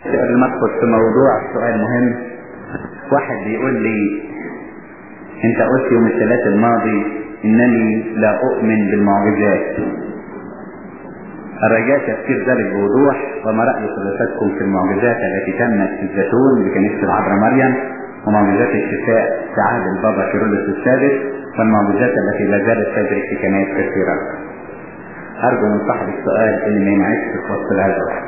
قبل ما ادخل في موضوع سؤال مهم واحد بيقول لي انت قلت يوم الثلاث الماضي انني لا اؤمن بالمعجزات الرجاء تفسير ذلك بوضوح وما رأي حضرتكم في المعجزات التي تمت في الزيتون بكنيسة العذراء مريم ومعجزات الشفاء في عهد البابا كيرلس السادس والمعجزات التي لا زالت تجري في كنائس كثيرة. أرجو من صاحب السؤال اللي ما ينعكس في وسط الهدف.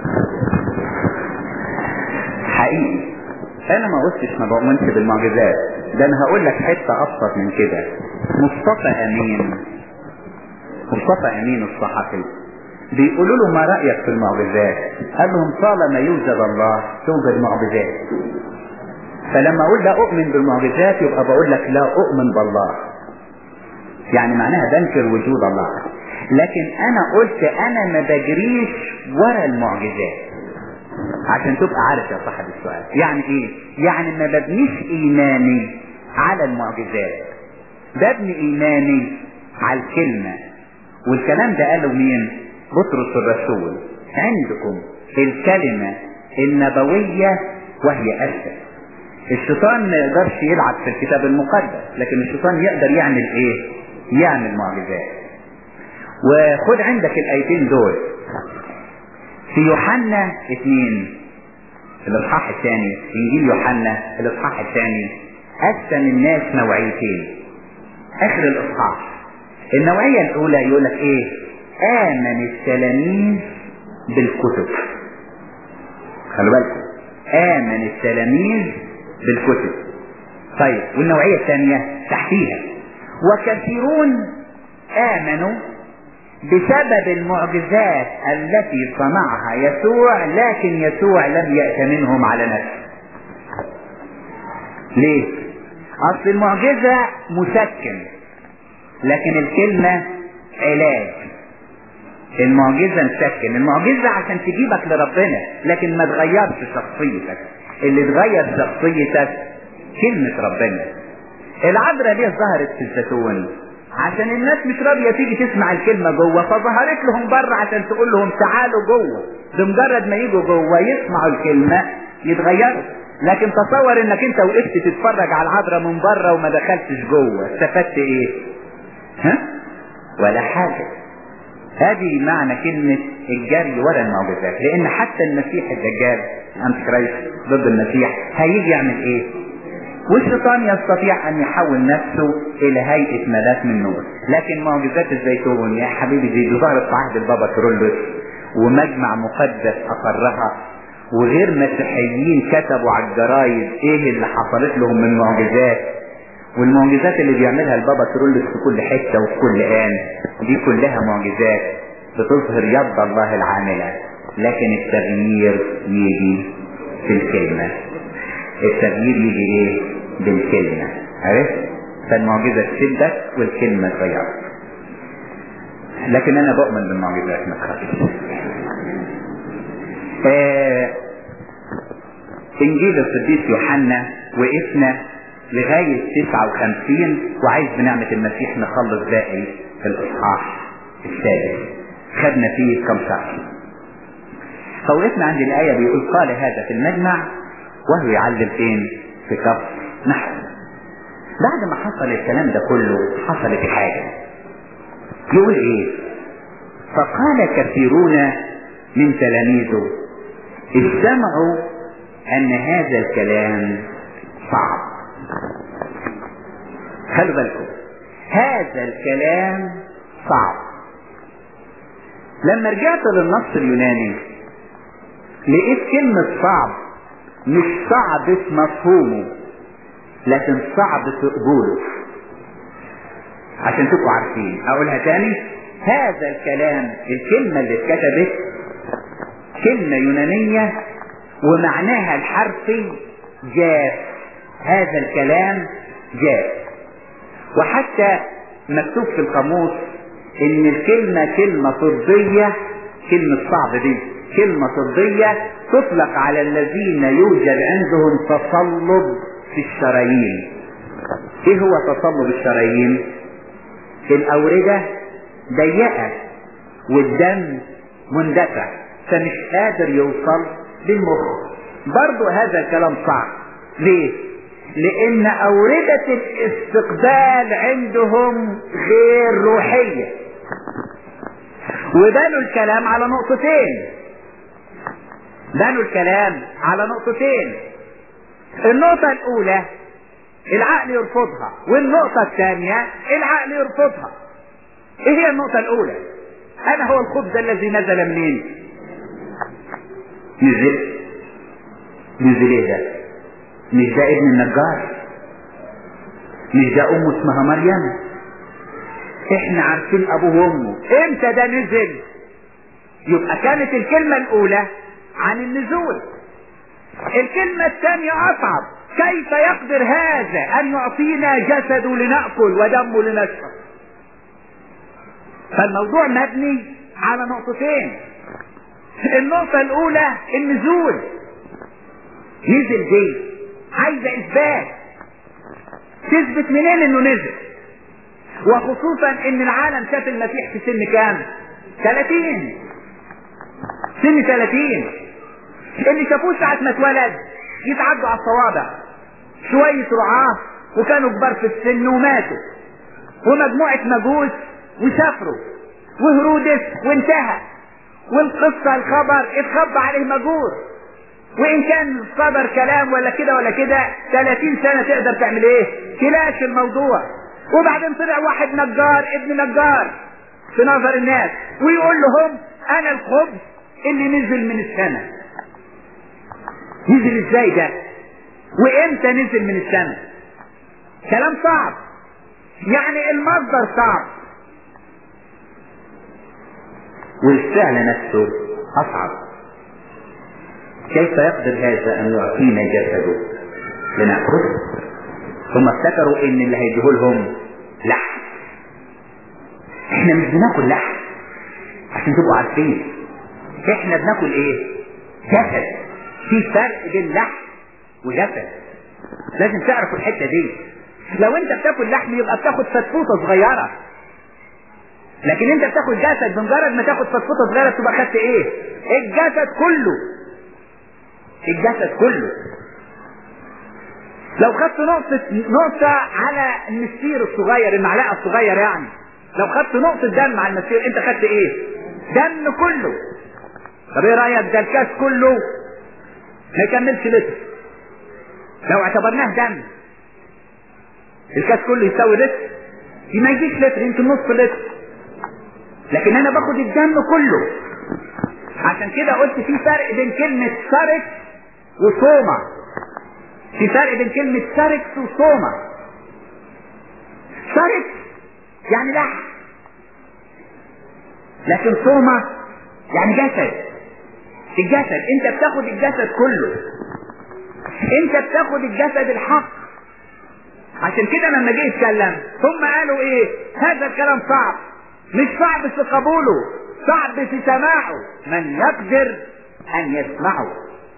حقيقي أنا ما قلتش ما بؤمنش بالمعجزات ده أنا هقول لك حتة أبسط من كده. مصطفى أمين مصطفى أمين الصحفي بيقولوا له ما رأيك في المعجزات قال لهم طالما يوجد الله توجد معجزات فلما اقول لا اؤمن بالمعجزات يبقى بقول لك لا اؤمن بالله يعني معناها بنكر وجود الله لكن انا قلت انا ما بجريش ورا المعجزات عشان تبقى عارف يا صاحب السؤال يعني ايه يعني ما ببنيش ايماني على المعجزات ببني ايماني على الكلمة والكلام ده قاله مين بطرس الرسول عندكم الكلمة النبوية وهي أسد الشيطان ما يقدرش يلعب في الكتاب المقدس لكن الشيطان يقدر يعمل ايه يعمل معجزات وخد عندك الايتين دول في يوحنا اثنين الاصحاح الثاني انجيل يوحنا الاصحاح الثاني قسم الناس نوعيتين اخر الاصحاح النوعيه الاولى يقول لك ايه امن التلاميذ بالكتب خلي بالكم امن التلاميذ بالكتب طيب والنوعية الثانية تحتيها وكثيرون آمنوا بسبب المعجزات التي صنعها يسوع لكن يسوع لم يأت منهم على نفسه ليه اصل المعجزة مسكن لكن الكلمة علاج المعجزة مسكن المعجزة عشان تجيبك لربنا لكن ما تغيرش شخصيتك اللي تغير شخصيتك كلمة ربنا العذراء ليه ظهرت في الزيتون عشان الناس مش راضية تيجي تسمع الكلمة جوه فظهرت لهم بره عشان تقول لهم تعالوا جوه بمجرد ما يجوا جوه يسمعوا الكلمة يتغيروا لكن تصور انك انت وقفت تتفرج على العذراء من بره وما دخلتش جوه استفدت ايه ها ولا حاجة هذه معنى كلمة الجري ورا المعجزات لان حتى المسيح الدجال انت كرايست ضد المسيح هيجي يعمل ايه والشيطان يستطيع ان يحول نفسه الى هيئة ملاك من نور لكن معجزات الزيتون يا حبيبي دي ظهرت في عهد البابا كرولوس ومجمع مقدس اقرها وغير مسيحيين كتبوا على الجرايد ايه اللي حصلت لهم من معجزات والمعجزات اللي بيعملها البابا كرولوس في كل حتة وفي كل آن دي كلها معجزات بتظهر يد الله العاملة لكن التغيير يجي في الكلمة التغيير يجي ايه بالكلمة عرفت فالمعجزة تشدك والكلمة تغيرك لكن انا بؤمن بالمعجزات ما تخافش آه انجيل القديس يوحنا وقفنا لغاية 59 وعايز بنعمة المسيح نخلص باقي الاصحاح السادس خدنا فيه كم شهر فوقفنا عند الآية بيقول قال هذا في المجمع وهو يعلم فين في كفر نحو بعد ما حصل الكلام ده كله حصلت حاجة يقول ايه فقال كثيرون من تلاميذه استمعوا ان هذا الكلام صعب خلوا بالكم هذا الكلام صعب لما رجعت للنص اليوناني لقيت كلمة صعب مش صعب في مفهومه لكن صعب في قبوله عشان تبقوا عارفين اقولها تاني هذا الكلام الكلمة اللي اتكتبت كلمة يونانية ومعناها الحرفي جاف هذا الكلام جاف وحتى مكتوب في القاموس ان الكلمة كلمة طبية كلمة صعب دي كلمة طبية تطلق على الذين يوجد عندهم تصلب في الشرايين ايه هو تصلب الشرايين الاوردة ضيقة والدم مندفع فمش قادر يوصل بالمخ برضو هذا الكلام صعب ليه لان اوردة الاستقبال عندهم غير روحية وبنوا الكلام على نقطتين بنوا الكلام على نقطتين النقطة الاولى العقل يرفضها والنقطة الثانية العقل يرفضها ايه هي النقطة الاولى انا هو الخبز الذي نزل منين نزل نزل ايه ده مش ده ابن النجار مش ده امه اسمها مريم احنا عارفين ابوه وامه امتى ده نزل يبقى كانت الكلمة الاولى عن النزول الكلمة الثانية اصعب كيف يقدر هذا ان يعطينا جسده لنأكل ودمه لنشرب فالموضوع مبني على نقطتين النقطة الاولى النزول نزل دي عايزة اثبات تثبت منين انه نزل وخصوصا ان العالم شاف المسيح في سن كام 30 سن 30 اللي شافوه ساعة ما اتولد يتعدوا على الصوابع شوية رعاة وكانوا كبار في السن وماتوا ومجموعة مجوس وسافروا وهرودس وانتهى والقصة الخبر اتخبى عليه مجور وان كان صدر كلام ولا كده ولا كده 30 سنة تقدر تعمل ايه تلاش الموضوع وبعدين طلع واحد نجار ابن نجار في نظر الناس ويقول لهم انا الخبز اللي نزل من السماء نزل ازاي ده وامتى نزل من السماء كلام صعب يعني المصدر صعب والفعل نفسه اصعب كيف يقدر هذا ان يعطينا جسده لنأكله هم افتكروا ان اللي هيديه لهم لحم احنا مش بناكل لحم عشان تبقوا عارفين احنا بناكل ايه جسد في فرق بين لحم وجسد لازم تعرفوا الحته دي لو انت بتاكل لحم يبقى بتاخد فتفوته صغيره لكن انت بتاخد جسد بمجرد ما تاخد فتفوته صغيره تبقى خدت ايه الجسد كله الجسد كله لو خدت نقطة نقطة على المسير الصغير المعلقة الصغير يعني لو خدت نقطة دم على المسير انت خدت ايه دم كله طب ايه رأيك ده الكاس كله ما يكملش لتر لو اعتبرناه دم الكاس كله يساوي لتر ما يجيش لتر يمكن نص لتر لكن انا باخد الدم كله عشان كده قلت في فرق بين كلمة سرق وصومة في فرق بين كلمة سرق وصومة سرق يعني لحم لكن صومة يعني جسد الجسد انت بتاخد الجسد كله انت بتاخد الجسد الحق عشان كده لما جه يتكلم هم قالوا ايه هذا الكلام صعب مش صعب في قبوله صعب في سماعه من يقدر ان يسمعه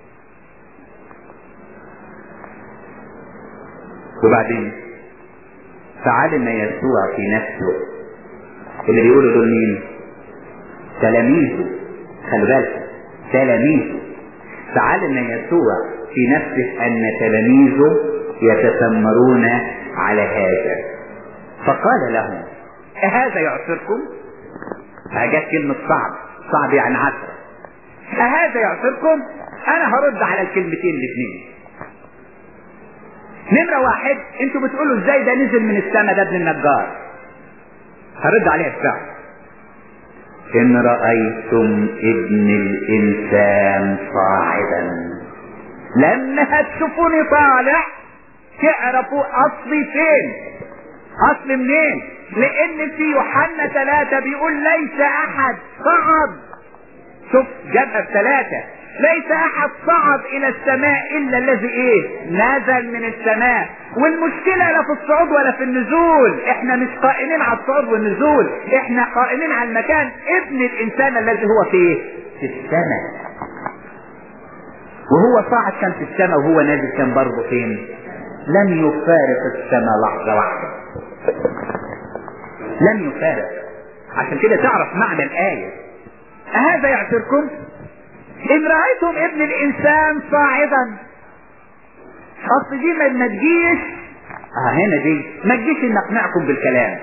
وبعدين فعلم يسوع في نفسه اللي بيقولوا دول مين تلاميذه خلي بالك تلاميذه فعلم يسوع في نفسه ان تلاميذه يتسمرون على هذا فقال لهم أهذا يعصركم فجت كلمة صعب صعب يعني عسرة أهذا يعصركم أنا هرد على الكلمتين الاثنين نمرة واحد انتوا بتقولوا ازاي ده نزل من السماء ده ابن النجار هرد عليها الفعل ان رأيتم ابن الانسان صاعدا لما هتشوفوني طالع تعرفوا اصلي فين اصل منين لان في يوحنا ثلاثة بيقول ليس احد صعد شوف جابها بثلاثة ليس احد صعد الى السماء الا الذي ايه نزل من السماء والمشكلة لا في الصعود ولا في النزول احنا مش قائمين على الصعود والنزول احنا قائمين على المكان ابن الانسان الذي هو فيه في السماء وهو صعد كان في السماء وهو نازل كان برضه فين لم يفارق السماء لحظة واحدة لم يفارق عشان كده تعرف معنى الآية أهذا يعثركم ان رأيتم ابن الانسان صاعدا اصل دي ما ما تجيش اه هنا دي ما تجيش ان اقنعكم بالكلام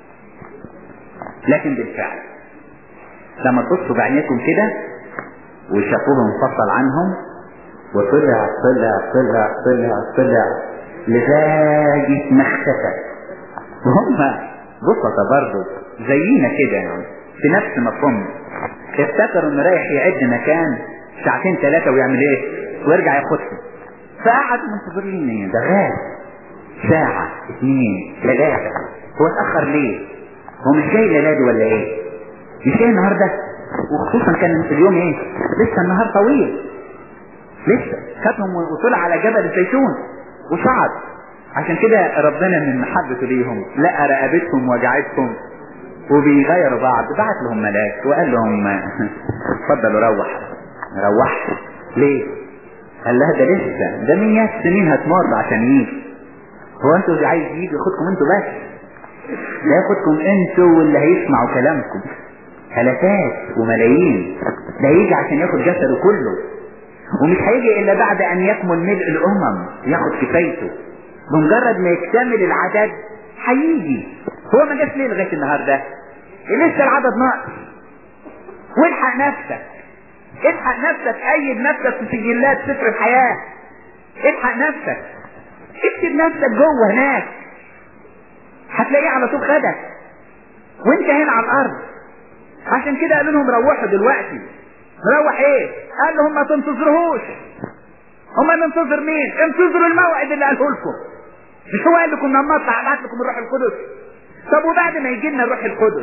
لكن بالفعل لما تبصوا بعينيكم كده وشافوه انفصل عنهم وطلع طلع طلع طلع طلع لغاية ما اختفى وهم بسطة برضه زينا كده يعني في نفس مفهوم افتكروا انه رايح يعد مكان ساعتين ثلاثة ويعمل ايه ويرجع ياخدهم فقعدوا منتظرين ده غاب ساعة اثنين ثلاثة هو اتأخر ليه هو مش جاي ليلادي ولا ايه مش جاي النهاردة وخصوصا كان في اليوم ايه لسه النهار طويل لسه خدهم وطلع على جبل الزيتون وصعد عشان كده ربنا من محبته ليهم لقى رقبتهم وجعتهم وبيغيروا بعض بعت لهم ملاك وقال لهم اتفضلوا روح روح ليه قال لها ده لسه ده مئات سنين هتمر عشان يجي هو انتوا عايز يجي ياخدكم انتوا بس ده ياخدكم انتوا واللي هيسمعوا كلامكم هلكات وملايين ده هيجي عشان ياخد جسده كله ومش هيجي الا بعد ان يكمل ملء الامم ياخد كفايته بمجرد ما يكتمل العدد هيجي هو ما جاش ليه لغايه النهارده لسه العدد ناقص والحق نفسك الحق نفسك ايد نفسك في سجلات سفر الحياه الحق نفسك اكتب نفسك جوه هناك هتلاقيه على طول خدك وانت هنا على الارض عشان كده قالوا لهم روحوا دلوقتي روح ايه قال لهم ما تنتظرهوش هم ننتظر مين انتظروا الموعد اللي قاله لكم مش هو قال لكم لما اطلع ابعت لكم الروح القدس طب وبعد ما يجي لنا الروح القدس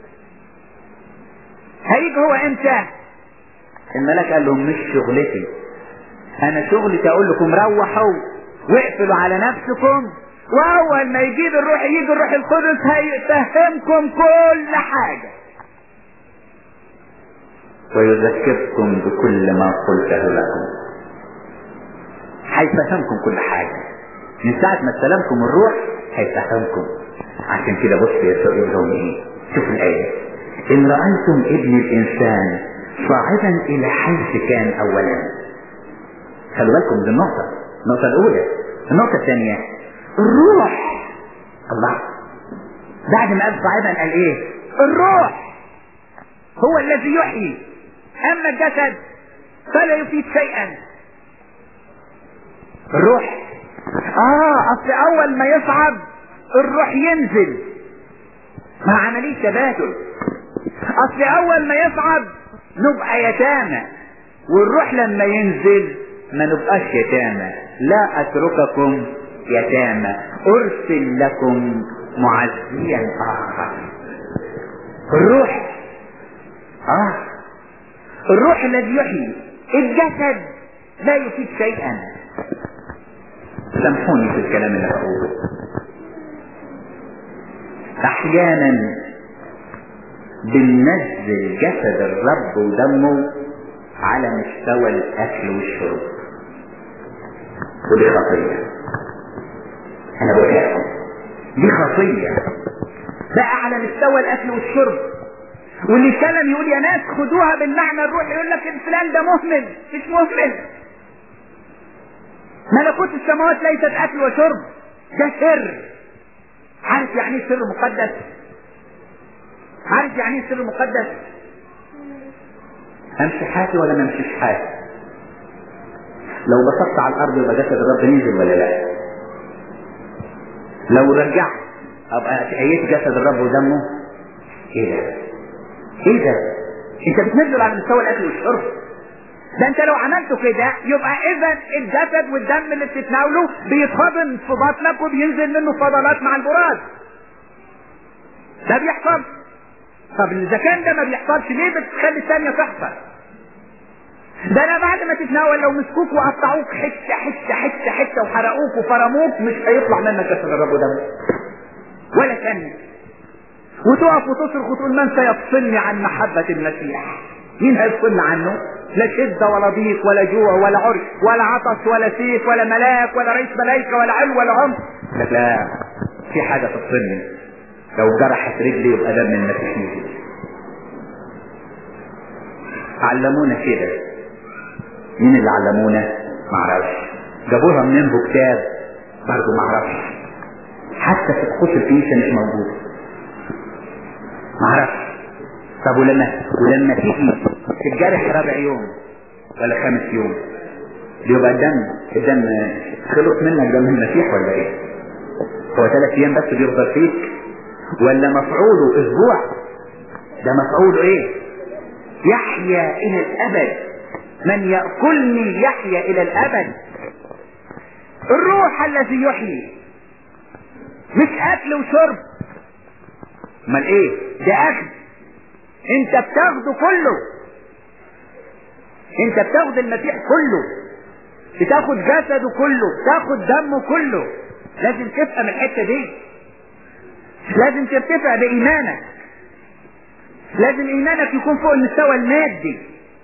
هيجي هو امتى الملاك قال لهم مش شغلتي انا شغلتي اقول لكم روحوا واقفلوا على نفسكم واول ما يجي الروح يجي الروح القدس هيفهمكم كل حاجه ويذكركم بكل ما قلته لكم هيفهمكم كل حاجة من ساعة ما استلمكم الروح هيفهمكم عشان كده بص يسوع يقول لهم ايه شوف الآية إن رأيتم ابن الإنسان صاعدا إلى حيث كان أولا خلوا بالكم دي النقطة النقطة الأولى النقطة الثانية الروح الله بعد ما قال صاعدا قال ايه الروح هو الذي يحيي اما الجسد فلا يفيد شيئا الروح اه اصل اول ما يصعد الروح ينزل مع عملية تبادل اصل اول ما يصعد نبقى يتامى والروح لما ينزل ما نبقاش يتامى لا اترككم يتامى ارسل لكم معزيا اخر الروح اه الروح الذي يحيي الجسد لا يفيد شيئا سامحوني في الكلام اللي هقوله احيانا بننزل جسد الرب ودمه على مستوى الاكل والشرب ودي خطيه انا بقول لكم دي خطيه بقى على مستوى الاكل والشرب واللي يتكلم يقول يا ناس خدوها بالمعنى الروحي يقول لك الفلان ده مهمل مش مهمل ملكوت السماوات ليست اكل وشرب ده سر عارف يعني ايه سر مقدس عارف يعني ايه سر مقدس امشي حاتي ولا ما امشيش حاتي لو بسطت على الارض يبقى جسد الرب نزل ولا لا لو رجعت ابقى تأيت جسد الرب ودمه ايه ده ايه ده انت بتنزل على مستوى الاكل والشرب ده انت لو عملته كده يبقى اذا الجسد والدم اللي بتتناوله بيتهضم في بطنك وبينزل منه فضلات مع البراز ده بيحصل طب اذا كان ده ما بيحصلش ليه بتخلي الثانيه تحصل ده انا بعد ما تتناول لو مسكوك وقطعوك حته حته حته حته وحرقوك وفرموك مش هيطلع منك جسد الرب ودمه ولا ثانيه وتقف وتصرخ وتقول من سيفصلني عن محبة المسيح مين هيفصلني عنه لا شدة ولا ضيق ولا جوع ولا عري ولا عطش ولا سيف ولا ملاك ولا رئيس ملايكة ولا علو ولا عمر لك لا في حاجة تفصلني لو جرحت رجلي يبقى دم المسيح نزل علمونا كده مين اللي علمونا معرفش جابوها منين بكتاب برضه معرفش حتى في طقوس الكنيسه مش موجوده معرفش طب ولما ولما تيجي تتجرح رابع يوم ولا خامس يوم بيبقى الدم الدم خلص منك دم المسيح ولا ايه؟ هو ثلاث ايام بس بيفضل فيك ولا مفعوله اسبوع ده مفعوله ايه؟ يحيا الى الابد من ياكلني يحيا الى الابد الروح الذي يحيي مش اكل وشرب امال ايه ده اخذ انت بتاخده كله انت بتاخد المسيح كله بتاخد جسده كله بتاخد دمه كله لازم تفهم الحته دي لازم ترتفع بايمانك لازم ايمانك يكون فوق المستوى المادي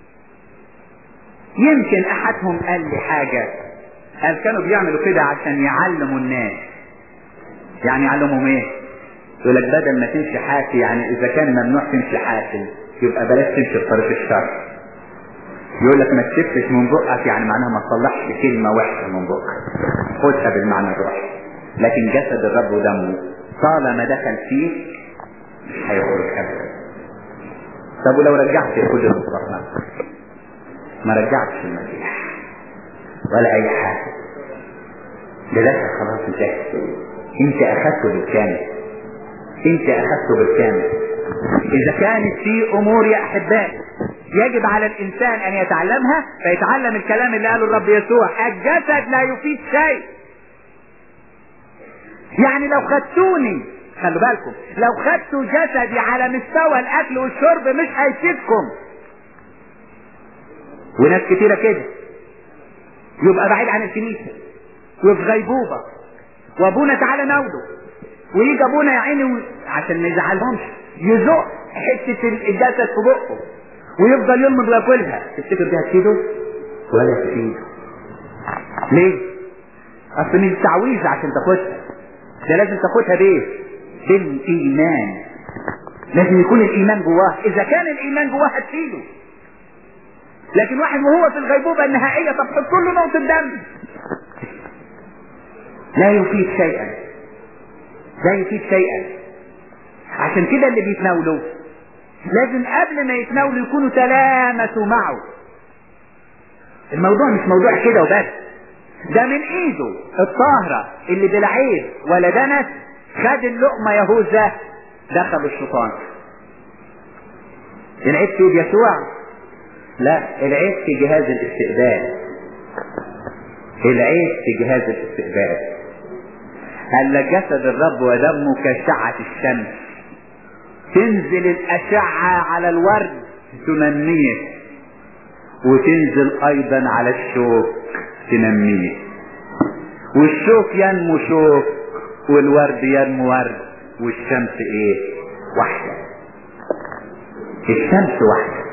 يمكن احدهم قال لي حاجه قال كانوا بيعملوا كده عشان يعلموا الناس يعني يعلمهم ايه يقول لك بدل ما تمشي حافي يعني اذا كان ممنوع تمشي حافي يبقى بلاش تمشي في طريق الشر يقول لك ما تشفش من بقك يعني معناها ما تصلحش كلمه وحشه من بقك خدها بالمعنى الروحي لكن جسد الرب ودمه طالما دخل فيه مش هيخرج ابدا طب ولو رجعت كل المصطلحات ما رجعتش المسيح ولا اي حاجه ده دخل خلاص انتهت انت اخذته بالكامل انت اخذته بالكامل اذا كانت في امور يا احبائي يجب على الانسان ان يتعلمها فيتعلم الكلام اللي قاله الرب يسوع الجسد لا يفيد شيء يعني لو خدتوني خلوا بالكم لو خدتوا جسدي على مستوى الاكل والشرب مش هيفيدكم وناس كتيرة كده يبقى بعيد عن الكنيسة وفي غيبوبة وابونا تعالى ناوله ويجي ابونا يا عيني و... عشان ما يزعلهمش يزق حتة الجسد في بقه ويفضل يلمض وياكلها تفتكر دي هتفيده ولا تفيده ليه اصل مش تعويذة عشان تاخدها ده لازم تاخدها بايه بالايمان لازم يكون الايمان جواه اذا كان الايمان جواه هتفيده لكن واحد وهو في الغيبوبة النهائية طب حط له نقطة دم لا يفيد شيئا لا يفيد شيئا عشان كده اللي بيتناولوا لازم قبل ما يتناولوا يكونوا تلامسوا معه الموضوع مش موضوع كده وبس ده من ايده الطاهرة اللي بلا عيب ولا دنس خد اللقمة يهوذا دخل الشيطان العيب في ايد يسوع لا العيب في جهاز الاستقبال العيب في جهاز الاستقبال قال جسد الرب ودمه كأشعة الشمس تنزل الأشعة على الورد تنميه وتنزل أيضا على الشوك تنميه والشوك ينمو شوك والورد ينمو ورد والشمس ايه واحدة الشمس واحدة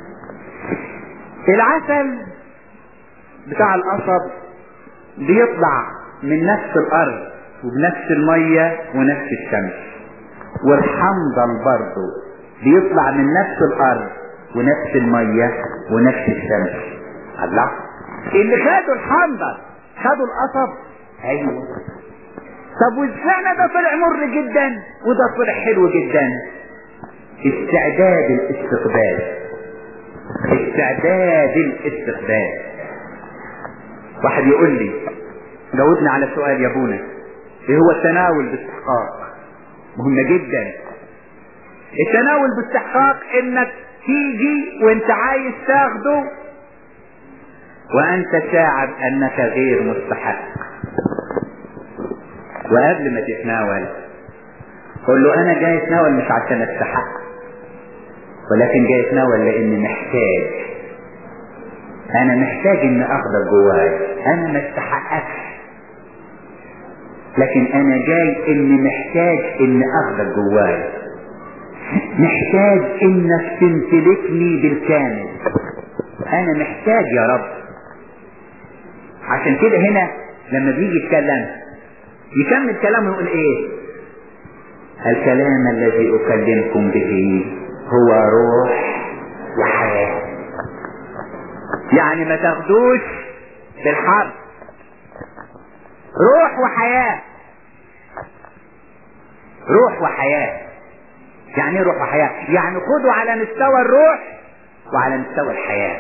العسل بتاع القصب بيطلع من نفس الارض وبنفس المية ونفس الشمس والحنظل برضه بيطلع من نفس الارض ونفس المية ونفس الشمس الله اللي خدوا الحنظل خدوا القصب ايوه طب وازاي ده طلع مر جدا وده طلع حلو جدا استعداد الاستقبال استعداد الاستقبال واحد يقول لي جاوبنا على سؤال يا ابونا ايه هو التناول باستحقاق مهم جدا التناول باستحقاق انك تيجي وانت عايز تاخده وانت شاعر انك غير مستحق وقبل ما تتناول قل له انا جاي اتناول مش عشان استحق ولكن جاي اتناول لاني محتاج انا محتاج ان اخدك جواي انا ما استحقكش لكن انا جاي اني محتاج ان اخدك جواي محتاج انك تمتلكني بالكامل انا محتاج يا رب عشان كده هنا لما بيجي يتكلم يكمل كلامه يقول ايه الكلام الذي اكلمكم به هو روح وحياة يعني ما تاخدوش بالحرب روح وحياة روح وحياة يعني ايه روح وحياة يعني خدوا على مستوى الروح وعلى مستوى الحياة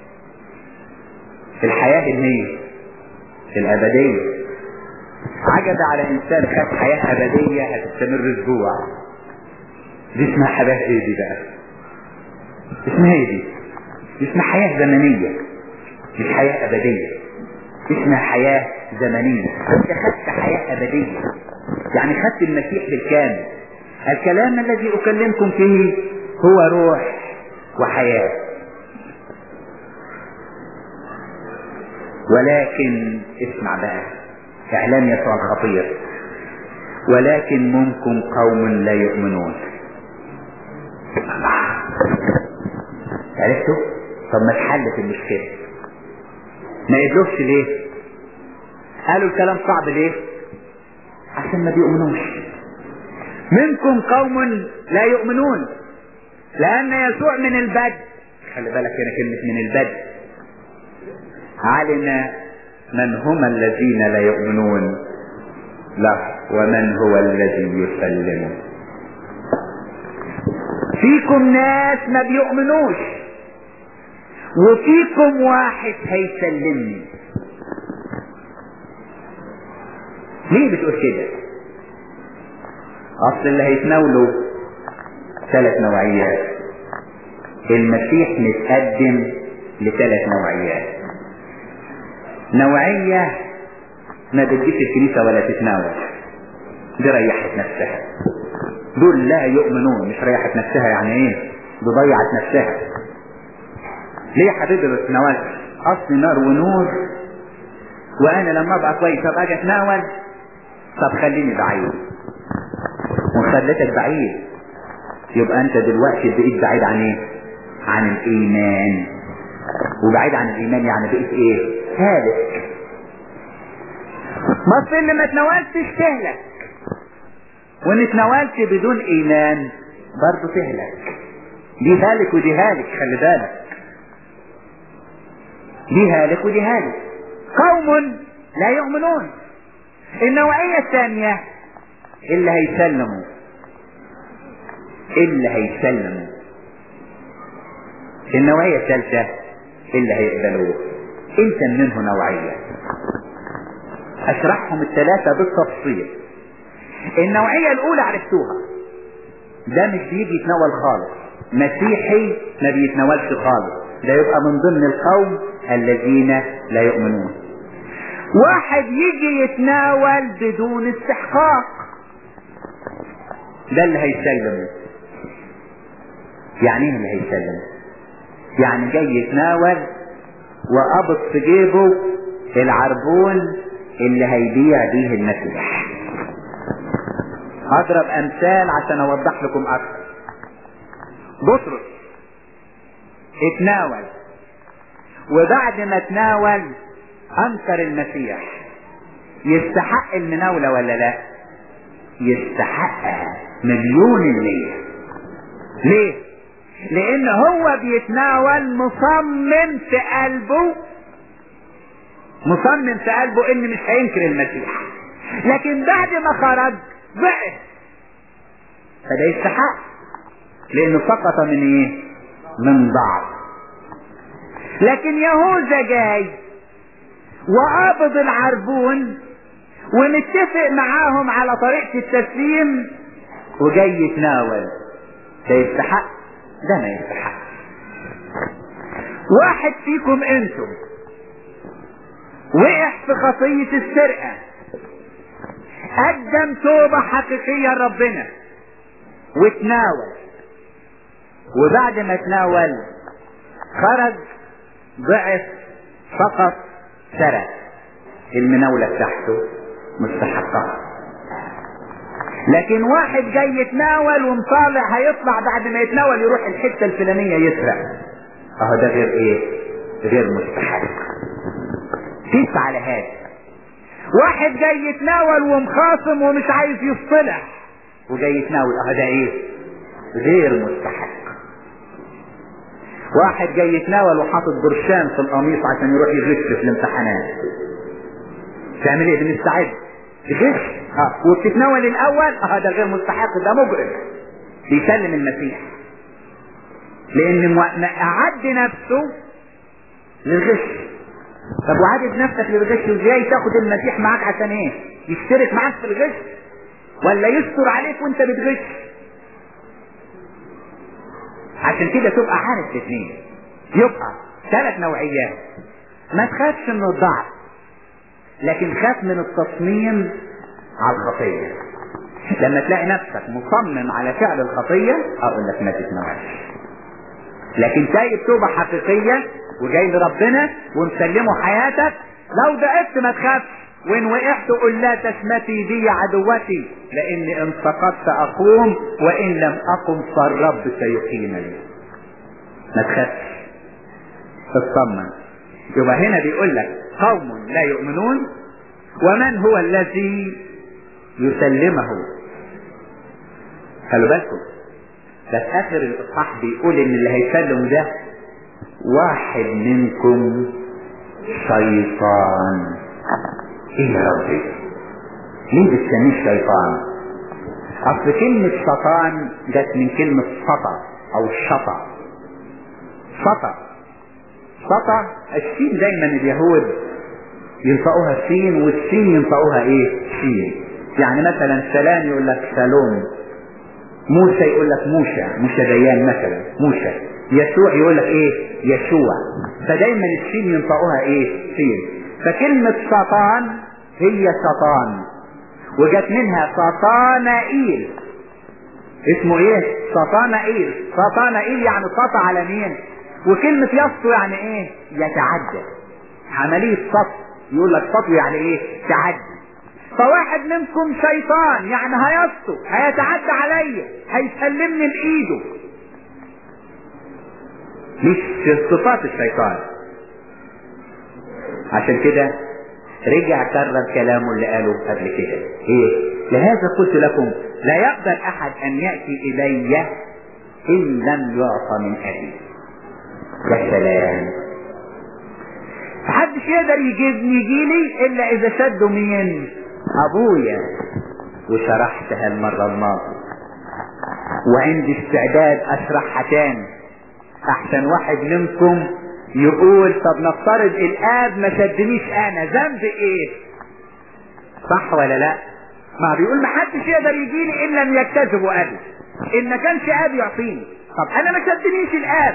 الحياة اللي الأبدية عجب على إنسان خد حياة أبدية هتستمر أسبوع دي اسمها حياة إيه دي بقى؟ اسمها إيه دي؟ دي اسمها حياة زمنية مش حياة أبدية اسمها حياة زمنية أنت خدت حياة أبدية يعني خدت المسيح بالكامل الكلام الذي أكلمكم فيه هو روح وحياة ولكن اسمع بقى اعلان يسوع الخطير ولكن منكم قوم لا يؤمنون عرفتوا طب ما اتحلت المشكله ما يدلوش ليه قالوا الكلام صعب ليه عشان ما بيؤمنوش منكم قوم لا يؤمنون لان يسوع من البدء خلي بالك هنا كلمه من البدء علم من هم الذين لا يؤمنون له ومن هو الذي يسلم فيكم ناس ما بيؤمنوش وفيكم واحد هيسلمني ليه بتقول كده اصل اللي هيتناولوا ثلاث نوعيات المسيح متقدم لثلاث نوعيات نوعية ما بتجيش الكنيسة ولا تتناول دي ريحت نفسها دول لا يؤمنون مش ريحت نفسها يعني ايه دي ضيعت نفسها ليه يا حبيبي ما تتناولش اصل نار ونور وانا لما ابقى كويس ابقى اجي اتناول طب خليني بعيد وخليتك بعيد يبقى انت دلوقتي بقيت بعيد عن ايه عن الايمان وبعيد عن الايمان يعني بقيت ايه هالك ما أصل اللي ما تناولتش تهلك وان اتناولت بدون ايمان برضه تهلك دي هالك ودي هالك خلي بالك دي هالك ودي هالك قوم لا يؤمنون النوعية الثانية اللي هيسلموا اللي هيسلموا النوعية الثالثة اللي هيقبلوه انت منه نوعية اشرحهم الثلاثة بالتفصيل النوعية الاولى عرفتوها ده مش بيجي يتناول خالص مسيحي ما بيتناولش خالص ده يبقى من ضمن القوم الذين لا يؤمنون واحد يجي يتناول بدون استحقاق ده اللي هيسلمه يعني ايه اللي هيسلمه يعني جاي يتناول وقبض في جيبه العربون اللي هيبيع بيه المسيح اضرب امثال عشان اوضح لكم اكثر بطرس اتناول وبعد ما تناول انكر المسيح يستحق المناولة ولا لا يستحقها مليون المية ليه لان هو بيتناول مصمم في قلبه مصمم في قلبه ان مش هينكر المسيح لكن بعد ما خرج ضعف فده يستحق لانه سقط من ايه من ضعف لكن يهوذا جاي وقابض العربون ومتفق معاهم على طريقة التسليم وجاي يتناول ده يستحق ده ما يستحق واحد فيكم انتم وقع في خطية السرقة قدم توبة حقيقية لربنا وتناول وبعد ما تناول خرج ضعف فقط سرق المناولة بتاعته مستحقة لكن واحد جاي يتناول ومطالع هيطلع بعد ما يتناول يروح الحتة الفلانية يسرق اهو ده غير ايه غير مستحق قيس على هذا واحد جاي يتناول ومخاصم ومش عايز يصطلح وجاي يتناول اه ده ايه غير مستحق واحد جاي يتناول وحاطط برشام في القميص عشان يروح يغش في الامتحانات تعمل ايه بنستعد تغش اه وبتتناول الاول اه ده غير مستحق ده مجرم بيسلم المسيح لان اعد نفسه للغش طب وعدد نفسك للغش وازاي تاخد المسيح معاك عشان ايه يشترك معاك في الغش ولا يستر عليك وانت بتغش عشان كده تبقى عارف الاثنين يبقى ثلاث نوعيات ما تخافش من الضعف لكن خاف من التصميم على الخطية لما تلاقي نفسك مصمم على فعل الخطية اقول لك ما تتنوعش لكن تايب توبة حقيقية وجاي لربنا ومسلمه حياتك لو ضعفت ما تخافش وان وقعت قل لا تشمتي بي عدوتي لاني ان سقطت اقوم وان لم اقم فالرب سيقيمني ما تخافش تطمن يبقى هنا بيقول لك قوم لا يؤمنون ومن هو الذي يسلمه خلوا بالكم ده في اخر الاصحاح بيقول ان اللي هيسلم ده واحد منكم شيطان ايه يا ربي ليه بتسميه شيطان اصل كلمة شيطان جت من كلمة سطى او شطى سطى سطى الشين دايما اليهود ينطقوها سين والسين ينطقوها ايه شين يعني مثلا سلام يقول لك سلوم موسى يقول لك موشى موشى ديان مثلا موشى يسوع يقول لك ايه يشوع فدايما السين ينطقوها ايه سين فكلمة شيطان هي شيطان وجت منها سطانائيل اسمه ايه سطانائيل سطانائيل يعني سطى على مين وكلمة يسطو يعني ايه يتعدى عملية سطو يقول لك سطو يعني ايه تعدي فواحد منكم شيطان يعني هيسطو هيتعدى عليا هيسلمني بايده مش صفات الشيطان عشان كده رجع كرر كلامه اللي قاله قبل كده ايه لهذا قلت لكم لا يقبل احد ان ياتي الي ان لم يعطى من ابي يا سلام محدش يقدر يجيبني يجيلي الا اذا شدوا مين ابويا وشرحتها المرة الماضية وعندي استعداد اشرحها تاني احسن واحد منكم يقول طب نفترض الاب ما شدنيش انا ذنب ايه صح ولا لا ما بيقول ما حدش يقدر يجيلي ان لم يكتسبوا ابي ان ما كانش اب يعطيني طب انا ما شدنيش الاب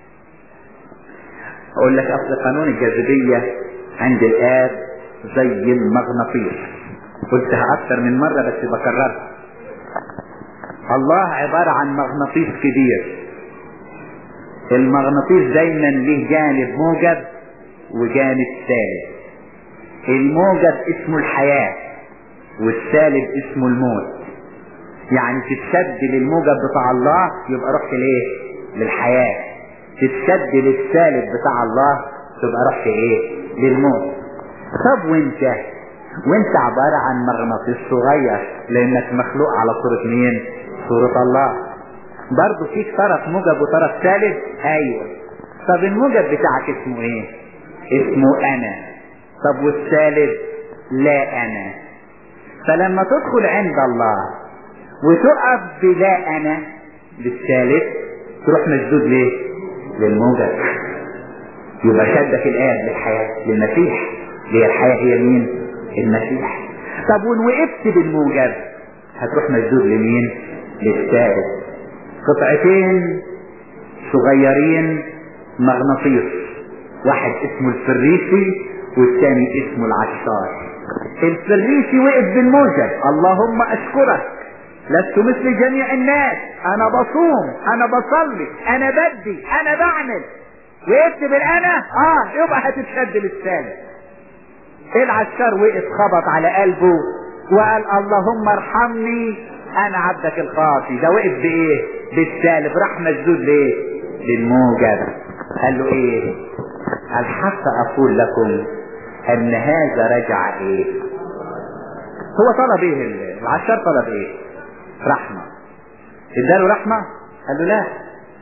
اقول لك اصل قانون الجاذبية عند الاب زي المغناطيس قلتها اكتر من مرة بس بكررها الله عبارة عن مغناطيس كبير المغناطيس دايما له جانب موجب وجانب سالب الموجب اسمه الحياة والسالب اسمه الموت يعني تتشد للموجب بتاع الله يبقى رحت ليه للحياة تتشد للسالب بتاع الله تبقى رحت ايه للموت طب وانت وانت عبارة عن مغناطيس صغير لانك مخلوق على صورة مين صورة الله برضه فيك طرف موجب وطرف سالب ايوه طب الموجب بتاعك اسمه ايه اسمه انا طب والسالب لا انا فلما تدخل عند الله وتقف بلا انا بالسالب تروح مسدود ليه للموجب يبقى شدك الآن للحياة للمسيح هي الحياة هي مين المسيح طب وان وقفت بالموجب هتروح مسدود لمين للسالب قطعتين صغيرين مغناطيس واحد اسمه الفريسي والثاني اسمه العشار الفريسي وقف بالموجب اللهم اشكرك لست مثل جميع الناس انا بصوم انا بصلي انا بدي انا بعمل وقفت بالانا اه يبقى هتتشد للسالب العشار وقف خبط على قلبه وقال اللهم ارحمني انا عبدك الخاطي ده وقف بايه بالسالب راح مسدود ليه للموجب قال له ايه قال حتى اقول لكم ان هذا رجع ايه هو طلب ايه العشار طلب ايه رحمة اداله رحمة قال له لا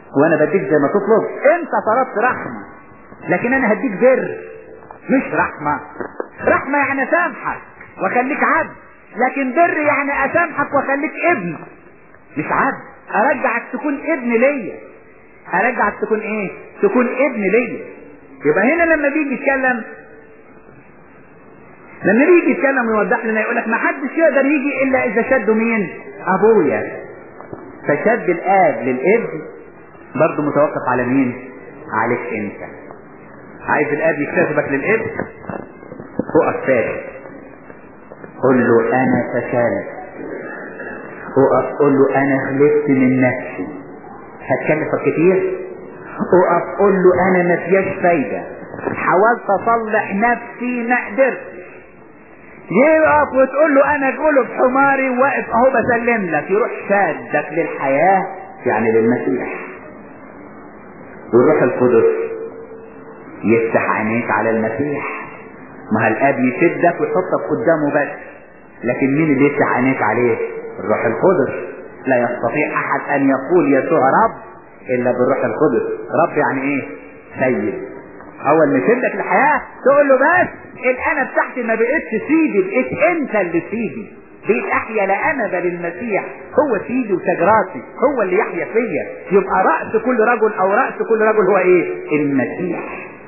وانا بديك زي ما تطلب انت طلبت رحمة لكن انا هديك بر مش رحمة رحمة يعني اسامحك واخليك عبد لكن بر يعني اسامحك واخليك ابن مش عبد ارجعك تكون ابن ليا ارجعك تكون ايه تكون ابن ليا يبقى هنا لما بيجي يتكلم لما بيجي يتكلم ويوضح لنا يقول لك ما حدش يقدر يجي الا اذا شدوا مين ابويا فشد الاب للابن برضه متوقف على مين عليك انت عايز الاب يكتسبك للابن اقف فارس قل له انا فشلت اقف قل له انا خلفت من نفسي هتكلفك كتير اقف قل له انا ما فيهاش فايدة حاولت اصلح نفسي ما قدرتش يقف وتقول له انا غلب حماري واقف اهو بسلم لك يروح شادك للحياة يعني للمسيح والروح القدس يفتح عينيك على المسيح ما الاب يشدك ويحطك قدامه بس لكن مين اللي يفتح عينيك عليه الروح القدس لا يستطيع احد ان يقول يسوع رب الا بالروح القدس رب يعني ايه سيد اول ما يشدك الحياة تقول له بس الانا بتاعتي ما بقتش سيدي بقيت انت اللي سيدي بقيت احيا لا انا بل المسيح هو سيدي وتاج راسي هو اللي يحيا فيا يبقى راس كل رجل او راس كل رجل هو ايه المسيح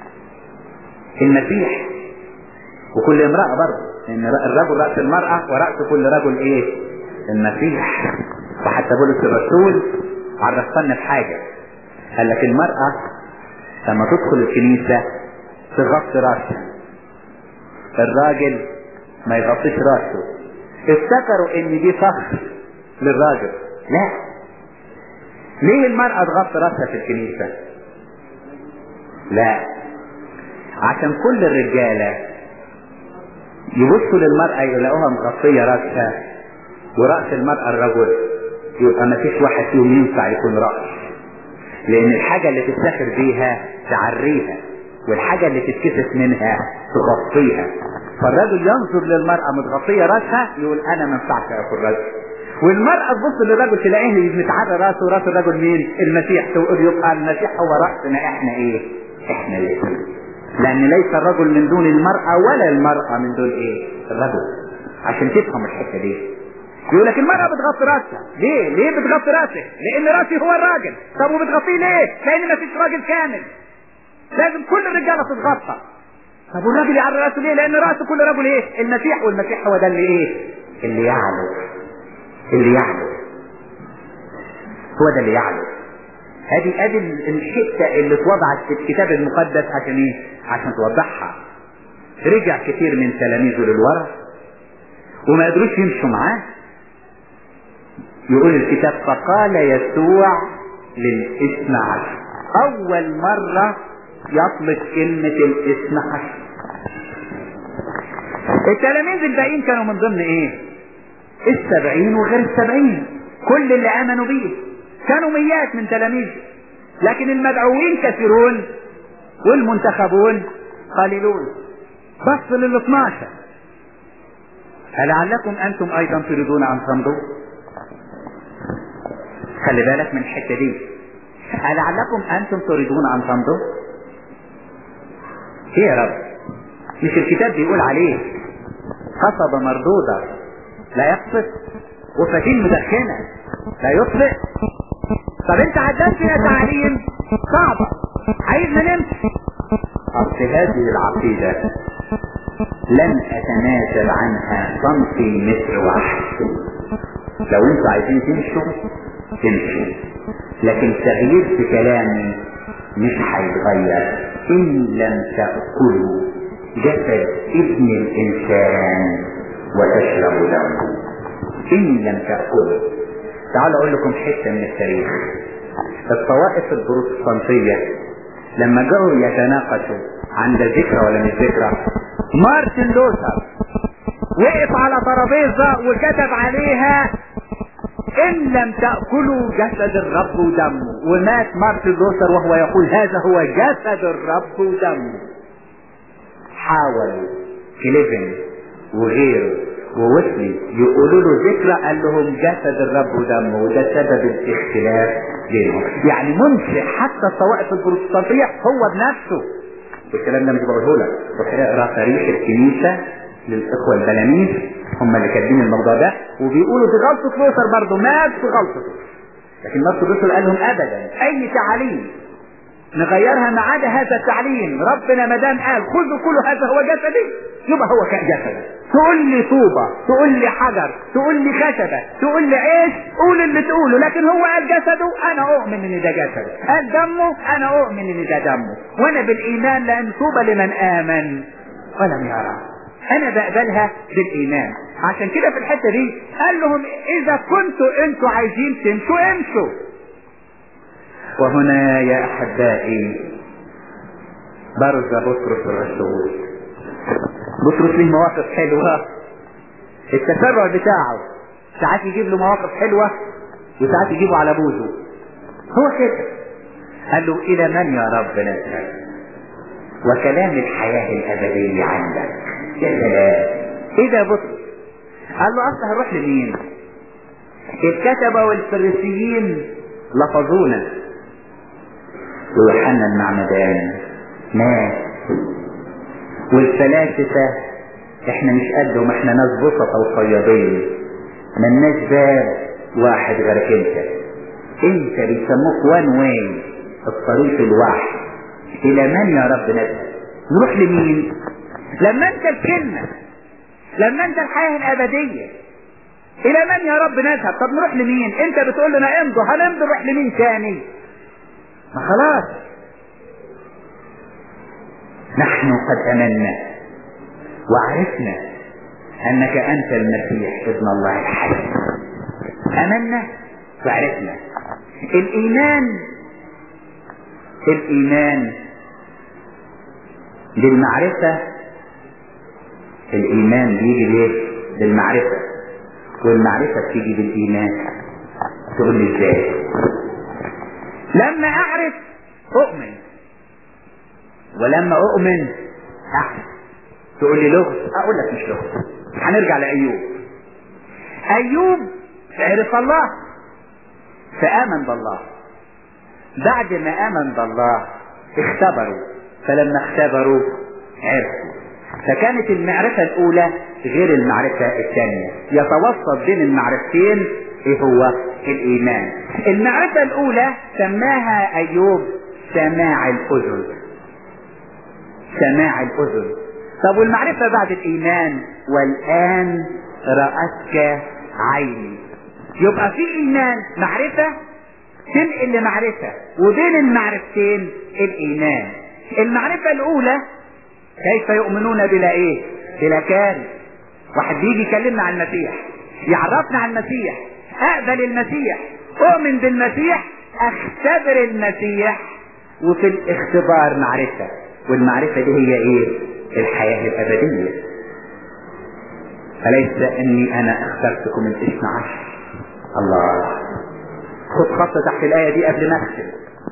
المسيح وكل امرأة برضه ان الرجل رأس المرأة ورأس كل رجل ايه المسيح وحتى بولس الرسول عرفنا بحاجة قال لك المرأة لما تدخل الكنيسة تغطي راسها الراجل ما يغطيش راسه افتكروا ان دي فخر للراجل لا ليه المرأة تغطي راسها في الكنيسة لا عشان كل الرجالة يبصوا للمرأة يلاقوها مغطية راسها ورأس المرأة الرجل يبقى ما فيش واحد فيهم ينفع يكون رأس لأن الحاجة اللي تفتخر بيها تعريها والحاجة اللي تتكسف منها تغطيها فالرجل ينظر للمرأة متغطية راسها يقول أنا ما ينفعش أكون رجل والمرأة تبص للرجل تلاقيه متعرى راسه وراس الرجل مين؟ المسيح تقول يبقى المسيح هو رأسنا احنا ايه؟ احنا الاثنين. لأن ليس الرجل من دون المرأة ولا المرأة من دون ايه؟ الرجل. عشان تفهم الحتة دي. يقول لك المرأة بتغطي راسها، ليه؟ ليه بتغطي راسك؟ لأن راسي هو الراجل، طب وبتغطيه ليه؟ لأن ما فيش راجل كامل. لازم كل الرجالة تتغطى. طب والراجل يعري راسه ليه؟ لأن راس كل رجل ايه؟ المسيح والمسيح هو ده اللي ايه؟ اللي يعلو. اللي يعلو. هو ده اللي يعلو. ادي ادي الحته اللي اتوضعت في الكتاب المقدس عشان ايه؟ عشان توضحها. رجع كتير من تلاميذه للورا وما قدروش يمشوا معاه. يقول الكتاب فقال يسوع للاثنى عشر اول مرة يطلق كلمة الاثنى عشر التلاميذ الباقيين كانوا من ضمن ايه السبعين وغير السبعين كل اللي امنوا بيه كانوا ميات من تلاميذ لكن المدعوين كثيرون والمنتخبون قليلون بص لل 12 ألعلكم أنتم أيضا تريدون أن تمضوا؟ خلي بالك من الحتة دي ألعلكم أنتم تريدون أن تمضوا؟ إيه يا رب؟ مش الكتاب بيقول عليه قصبة مردودة لا يقصد وفتيل مدخنة لا يطفئ طب انت عدلت فيها تعليم صعبة عايزنا نمشي اصل هذه العقيدة لن اتنازل عنها سنتي متر واحد لو انتوا عايزين تمشوا تمشوا لكن تغيير في كلامي مش هيتغير ان لم تأكلوا جسد ابن الانسان وتشربوا دمه ان لم تأكلوا تعالوا اقول لكم حتة من التاريخ الطوائف البروتستانتية لما جاءوا يتناقشوا عن ده ذكرى ولا مش ذكرى مارتن لوثر وقف على ترابيزة وكتب عليها ان لم تأكلوا جسد الرب ودمه ومات مارتن لوثر وهو يقول هذا هو جسد الرب ودمه حاولوا كليفن وغيره ووسلي يقولوا له ذكرى قال لهم جسد الرب ودمه وده سبب الاختلاف بينهم يعني منشئ حتى الطوائف البروتستانتية هو بنفسه والكلام ده مش بقوله لك اقرا تاريخ الكنيسة للاخوة البلاميذ هم اللي كاتبين الموضوع ده وبيقولوا دي غلطة لوثر برضه مات في غلطته لكن نفس الرسل قال لهم ابدا اي تعاليم نغيرها ما عدا هذا التعليم ربنا ما دام قال خذوا كل هذا هو جسدي يبقى هو كان جسدي تقول لي طوبة تقول لي حجر تقول لي خشبة تقول لي عيش قول اللي تقوله لكن هو قال جسده انا اؤمن ان ده جسده قال دمه انا اؤمن ان ده دمه وانا بالايمان لان طوبى لمن امن ولم يرى انا بقبلها بالايمان عشان كده في الحته دي قال لهم اذا كنتوا انتوا عايزين تمشوا امشوا وهنا يا احبائي برز بطرس الرسول بطرس له مواقف حلوه التسرع بتاعه ساعات يجيب له مواقف حلوه وساعات يجيبه على بوزه هو كده قال له الى من يا رب نذهب وكلام الحياه الابديه عندك يا سلام ايه ده بطرس قال له اصل هنروح لمين الكتبة والفريسيين لفظونا ويوحنا المعمدان مات والفلاسفة احنا مش قدهم احنا ناس بسطة وصيادين ملناش باب واحد غيرك انت انت بيسموك وان واي الطريق الواحد الى من يا رب نذهب نروح لمين لما انت الكلمة لما انت الحياة الابدية الى من يا رب نذهب طب نروح لمين انت بتقول لنا امضوا هنمضي نروح لمين تاني ما خلاص نحن قد امنا وعرفنا انك انت المسيح ابن الله الحي امنا وعرفنا الايمان الايمان بالمعرفة الايمان بيجي ليه بالمعرفة والمعرفة بتيجي بالايمان تقول لي ازاي لما اعرف اؤمن ولما اؤمن اعرف تقول لي لغز اقول لك مش لغز هنرجع لايوب ايوب عرف الله فامن بالله بعد ما امن بالله اختبروا فلما اختبروا عرفوا فكانت المعرفة الأولى غير المعرفة الثانية يتوسط بين المعرفتين ايه هو الإيمان المعرفة الأولى سماها أيوب سماع الأذن سماع الأذن طب والمعرفة بعد الإيمان والآن رأتك عيني يبقى في إيمان معرفة تنقل لمعرفة وبين المعرفتين الإيمان المعرفة الأولى كيف يؤمنون بلا إيه بلا كان واحد بيجي يكلمنا عن المسيح يعرفنا عن المسيح أقبل المسيح أؤمن بالمسيح أختبر المسيح وفي الاختبار معرفة والمعرفة دي هي إيه الحياة الأبدية أليس أني أنا اخترتكم الاثنى عشر الله خد خط تحت الآية دي قبل ما أختم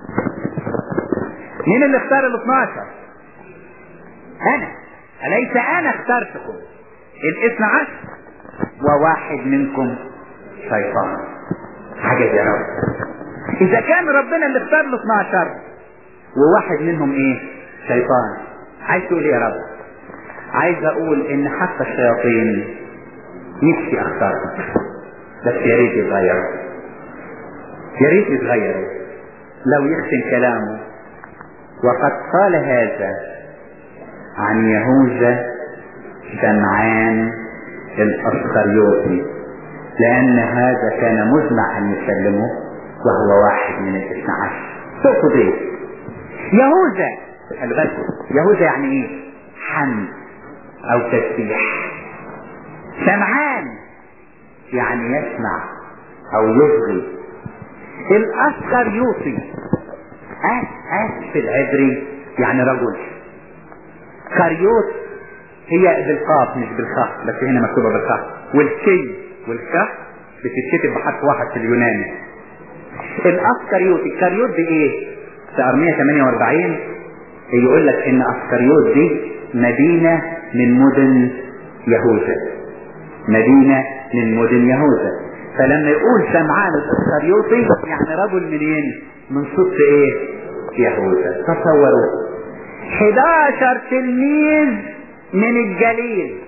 مين اللي اختار ال 12 أنا أليس أنا اخترتكم الاثنى عشر وواحد منكم شيطان حاجة يا رب إذا كان ربنا اللي اختار ال 12 وواحد منهم إيه؟ شيطان عايز تقول إيه يا رب؟ عايز أقول إن حتى الشياطين نفسي أختارك بس يا ريت يتغيروا يا ريت يتغيروا لو يختم كلامه وقد قال هذا عن يهوذا سمعان الاسخريوطي لان هذا كان مزمع ان يسلمه وهو واحد من الاثنى عشر تقصد ايه يهوذا خلي بالكم يهوذا يعني ايه حمد او تسبيح سمعان يعني يسمع او يصغي الاسخريوطي اس اس في العبري يعني رجل كاريوت هي بالقاف مش بالخاء بس هنا مكتوبة بالخاء والكي والكاف بتتكتب بحرف واحد في اليوناني الاسكريوت الكاريوت دي ايه في ارمية 48 يقول لك ان اسكريوت دي مدينة من مدن يهوذا مدينة من مدن يهوذا فلما يقول سمعان الاسخريوطي يعني رجل منين من صدق ايه يهوذا تصوروا 11 تلميذ من الجليل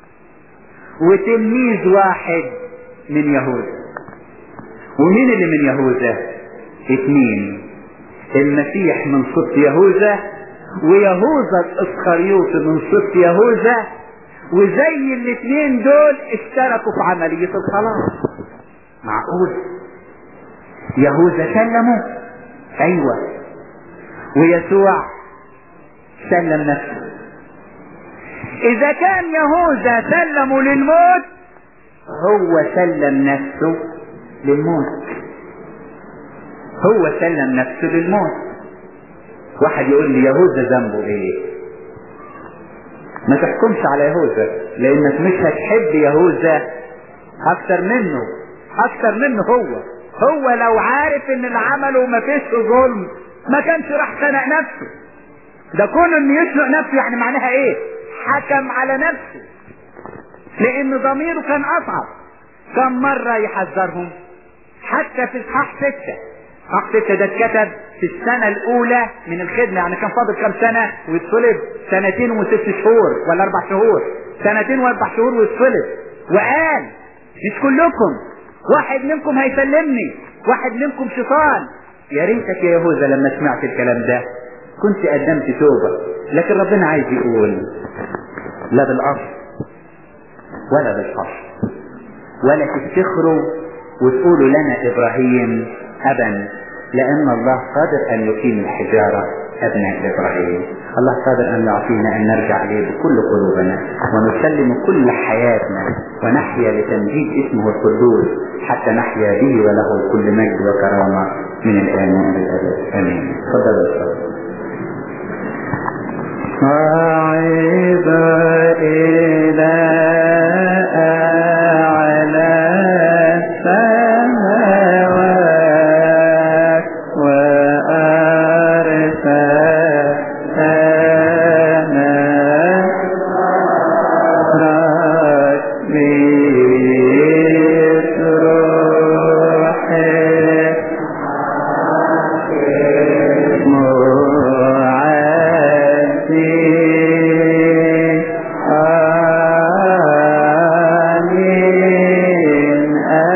وتلميذ واحد من يهوذا ومين اللي من يهوذا اثنين المسيح من صدق يهوذا ويهوذا الاسخريوطي من صدق يهوذا وزي الاثنين دول اشتركوا في عملية الخلاص معقول يهوذا سلمه ايوه ويسوع سلم نفسه اذا كان يهوذا سلمه للموت هو سلم نفسه للموت هو سلم نفسه للموت واحد يقول لي يهوذا ذنبه ايه ما تحكمش على يهوذا لانك مش هتحب يهوذا اكتر منه اكتر منه هو هو لو عارف ان اللي عمله ما فيش ظلم ما كانش راح خنق نفسه ده كون انه يخنق نفسه يعني معناها ايه حكم على نفسه لان ضميره كان اصعب كم مرة يحذرهم حتى في اصحاح ستة اصحاح ستة ده اتكتب في السنة الاولى من الخدمة يعني كان فاضل كام سنة ويتصلب سنتين وست شهور ولا اربع شهور سنتين واربع شهور ويتصلب وقال مش كلكم واحد منكم هيسلمني واحد منكم شيطان يا ريتك يا يهوذا لما سمعت الكلام ده كنت قدمت توبة لكن ربنا عايز يقول لا بالاصل ولا بالفصل ولا تفتخروا وتقولوا لنا ابراهيم ابا لان الله قادر ان يقيم الحجارة ابناء ابراهيم الله قادر ان يعطينا ان نرجع اليه بكل قلوبنا ونسلم كل حياتنا ونحيا لتمجيد اسمه القدوس حتى نحيا به وله كل مجد وكرامة من الان والى الابد امين تفضلوا صعب إلى أعلى السماوات وأرسلنا ربي روحي معزي آمين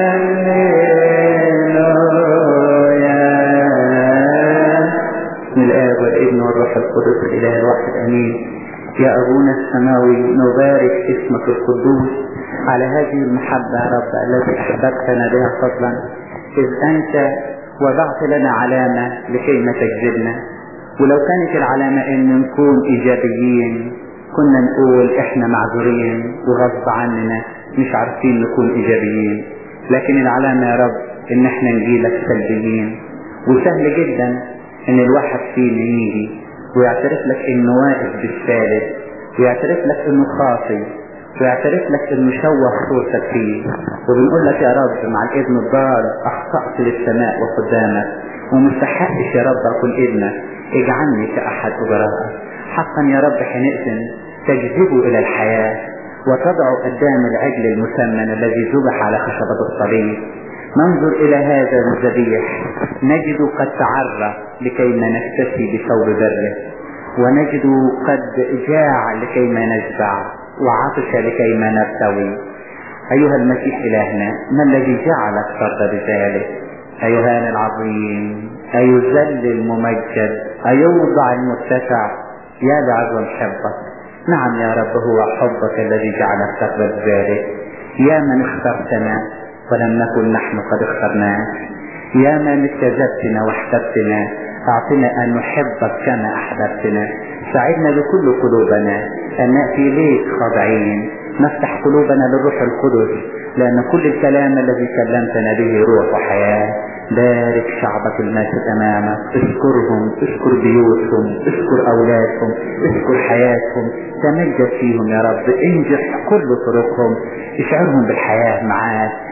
هللويا بسم الآب والابن والروح القدس الإله الواحد أمين يا أبونا السماوي نبارك اسمك القدوس على هذه المحبة يا رب التي أحببتنا بها فضلا إذ أنت وضعت لنا علامة لكي ما تجذبنا ولو كانت العلامة إن نكون إيجابيين كنا نقول إحنا معذورين وغصب عننا مش عارفين نكون إيجابيين لكن العلامة يا رب إن إحنا نجيلك سلبيين وسهل جدا ان الواحد فينا يجي ويعترف لك انه واقف بالثالث ويعترف لك انه خاطي ويعترف لك انه شوه صورتك فيه وبنقول لك يا رب مع الابن الضال اخطأت للسماء وقدامك ومستحقش يا رب اكون ابنك اجعلني كاحد اجرائك حقا يا رب حينئذ تجذبه الى الحياة وتضع قدام العجل المسمن الذي ذبح على خشبة الصليب ننظر إلى هذا الذبيح نجد قد تعرى لكي ما نكتفي بثوب بره ونجد قد جاع لكي ما نشبع وعطش لكي ما نرتوي أيها المسيح إلهنا ما الذي جعلك ترضى بذلك أيها العظيم أيذل الممجد أيوضع المرتفع يا لعظم حبك نعم يا رب هو حبك الذي جعلك تقبل ذلك يا من اخترتنا ولم نكن نحن قد اخترناك يا من اجتذبتنا واحببتنا اعطنا ان نحبك كما احببتنا ساعدنا بكل قلوبنا ان ناتي اليك خاضعين نفتح قلوبنا للروح القدس لان كل الكلام الذي كلمتنا به روح وحياه بارك شعبك الماسك امامك اذكرهم اذكر بيوتهم اذكر اولادهم اذكر حياتهم تمجد فيهم يا رب انجح كل طرقهم اشعرهم بالحياه معاك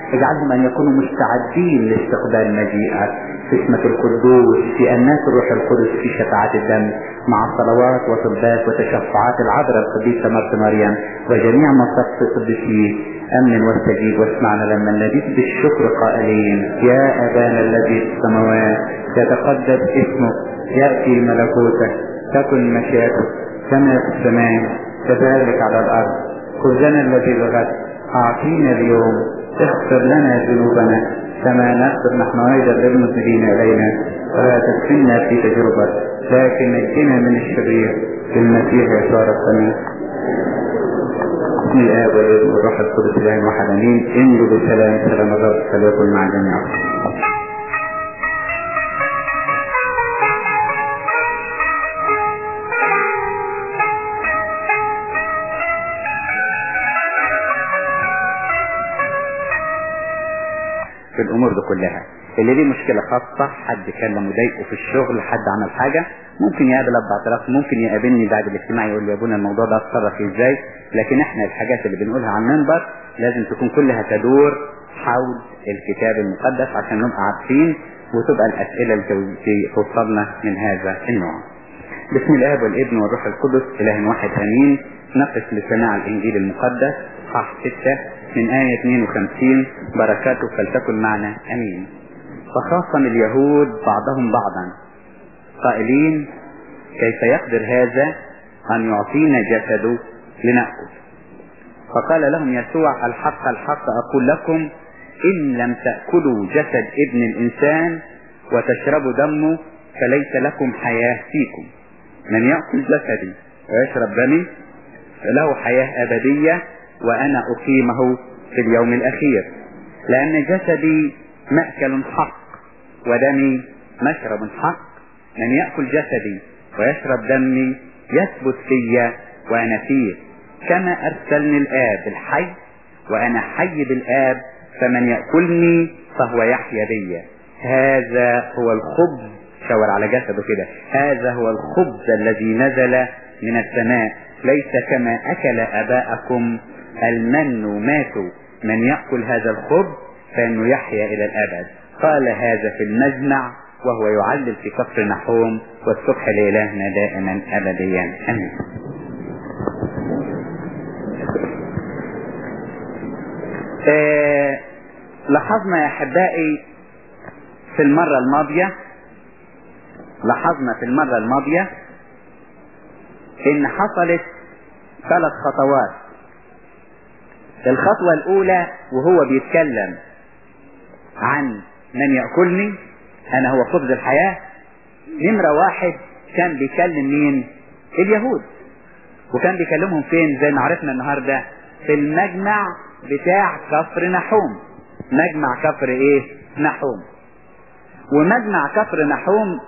اجعلهم ان يكونوا مستعدين لاستقبال مجيئك في اسمك القدوس في الناس الروح القدس في شفاعة الدم مع صلوات وطبات وتشفعات العذراء القديسة مرت مريم وجميع مصف القديسين امن واستجيب واسمعنا لما ناديك بالشكر قائلين يا ابانا الذي في السماوات يتقدس اسمك ياتي ملكوتك تكن مشيئتك كما في السماء كذلك على الارض خبزنا الذي بغد اعطينا اليوم اغفر لنا ذنوبنا كما نغفر نحن ايضا للمذنبين الينا ولا تدخلنا في تجربه لكن نجنا من الشرير بالمسيح يسوع ربنا بسم الاب والابن والروح القدس اله واحد امين امضوا بالسلام سلام الرب فليكن مع جميعكم في الامور دي كلها اللي ليه مشكله خاصه حد كان مضايقه في الشغل حد عمل حاجه ممكن يقابل ابو اعتراف ممكن يقابلني بعد الاجتماع يقول لي يا ابونا الموضوع ده اتصرف فيه ازاي لكن احنا الحاجات اللي بنقولها على المنبر لازم تكون كلها تدور حول الكتاب المقدس عشان نبقى عارفين وتبقى الاسئله اللي توصلنا من هذا النوع بسم الاب والابن والروح القدس اله واحد امين نقف لسماع الانجيل المقدس صح 6 من آية 52 بركاته فلتكن معنا أمين فخاصم اليهود بعضهم بعضا قائلين كيف يقدر هذا أن يعطينا جسده لنأكل فقال لهم يسوع الحق الحق أقول لكم إن لم تأكلوا جسد ابن الإنسان وتشربوا دمه فليس لكم حياة فيكم من يأكل جسدي ويشرب دمي فله حياة أبدية وأنا أقيمه في اليوم الأخير لأن جسدي مأكل حق ودمي مشرب حق من يأكل جسدي ويشرب دمي يثبت في وأنا فيه كما أرسلني الآب الحي وأنا حي بالآب فمن يأكلني فهو يحيا بي هذا هو الخبز شاور على جسده كده هذا هو الخبز الذي نزل من السماء ليس كما أكل أباءكم المن ماتوا من يأكل هذا الخبز فإنه يحيا إلى الأبد قال هذا في المجمع وهو يعلل في كفر نحوم والصبح لإلهنا دائما أبديا أمين آه لاحظنا يا أحبائي في المرة الماضية لاحظنا في المرة الماضية إن حصلت ثلاث خطوات الخطوة الأولى وهو بيتكلم عن من يأكلني أنا هو خبز الحياة نمرة واحد كان بيكلم مين؟ اليهود وكان بيكلمهم فين زي ما عرفنا النهاردة في المجمع بتاع كفر نحوم مجمع كفر ايه؟ نحوم ومجمع كفر نحوم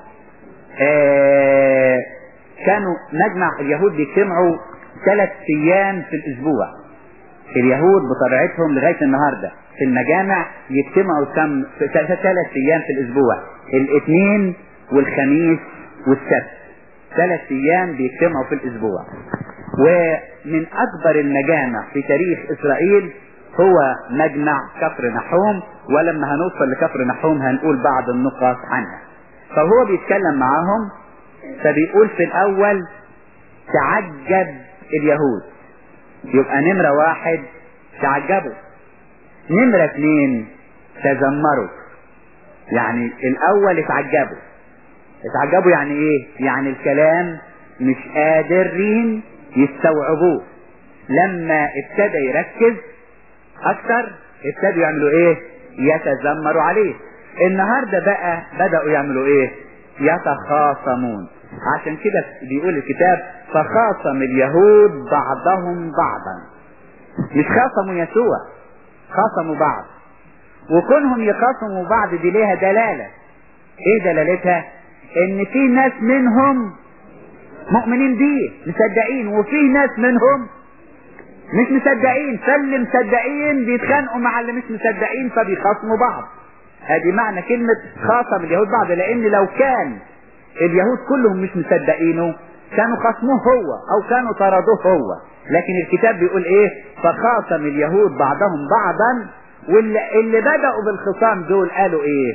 آه كانوا مجمع اليهود بيجتمعوا ثلاث ايام في الاسبوع اليهود بطبيعتهم لغايه النهارده في المجامع يجتمعوا كم في ثلاث ايام في الاسبوع الاثنين والخميس والسبت ثلاث ايام بيجتمعوا في الاسبوع ومن اكبر المجامع في تاريخ اسرائيل هو مجمع كفر نحوم ولما هنوصل لكفر نحوم هنقول بعض النقاط عنها فهو بيتكلم معاهم فبيقول في الاول تعجب اليهود يبقى نمرة واحد تعجبوا نمرة اثنين تذمروا يعني الاول اتعجبوا اتعجبوا يعني ايه يعني الكلام مش قادرين يستوعبوه لما ابتدى يركز اكتر ابتدوا يعملوا ايه يتذمروا عليه النهاردة بقى بدأوا يعملوا ايه يتخاصمون عشان كده بيقول الكتاب فخاصم اليهود بعضهم بعضا مش خاصموا يسوع خاصموا بعض وكونهم يخاصموا بعض دي ليها دلالة ايه دلالتها ان في ناس منهم مؤمنين بيه مصدقين وفي ناس منهم مش مصدقين فاللي مصدقين بيتخانقوا مع اللي مش مصدقين فبيخاصموا بعض ادي معنى كلمة خاصم اليهود بعض لان لو كان اليهود كلهم مش مصدقينه كانوا خصموه هو او كانوا طردوه هو لكن الكتاب بيقول ايه فخاصم اليهود بعضهم بعضا واللي اللي بدأوا بالخصام دول قالوا ايه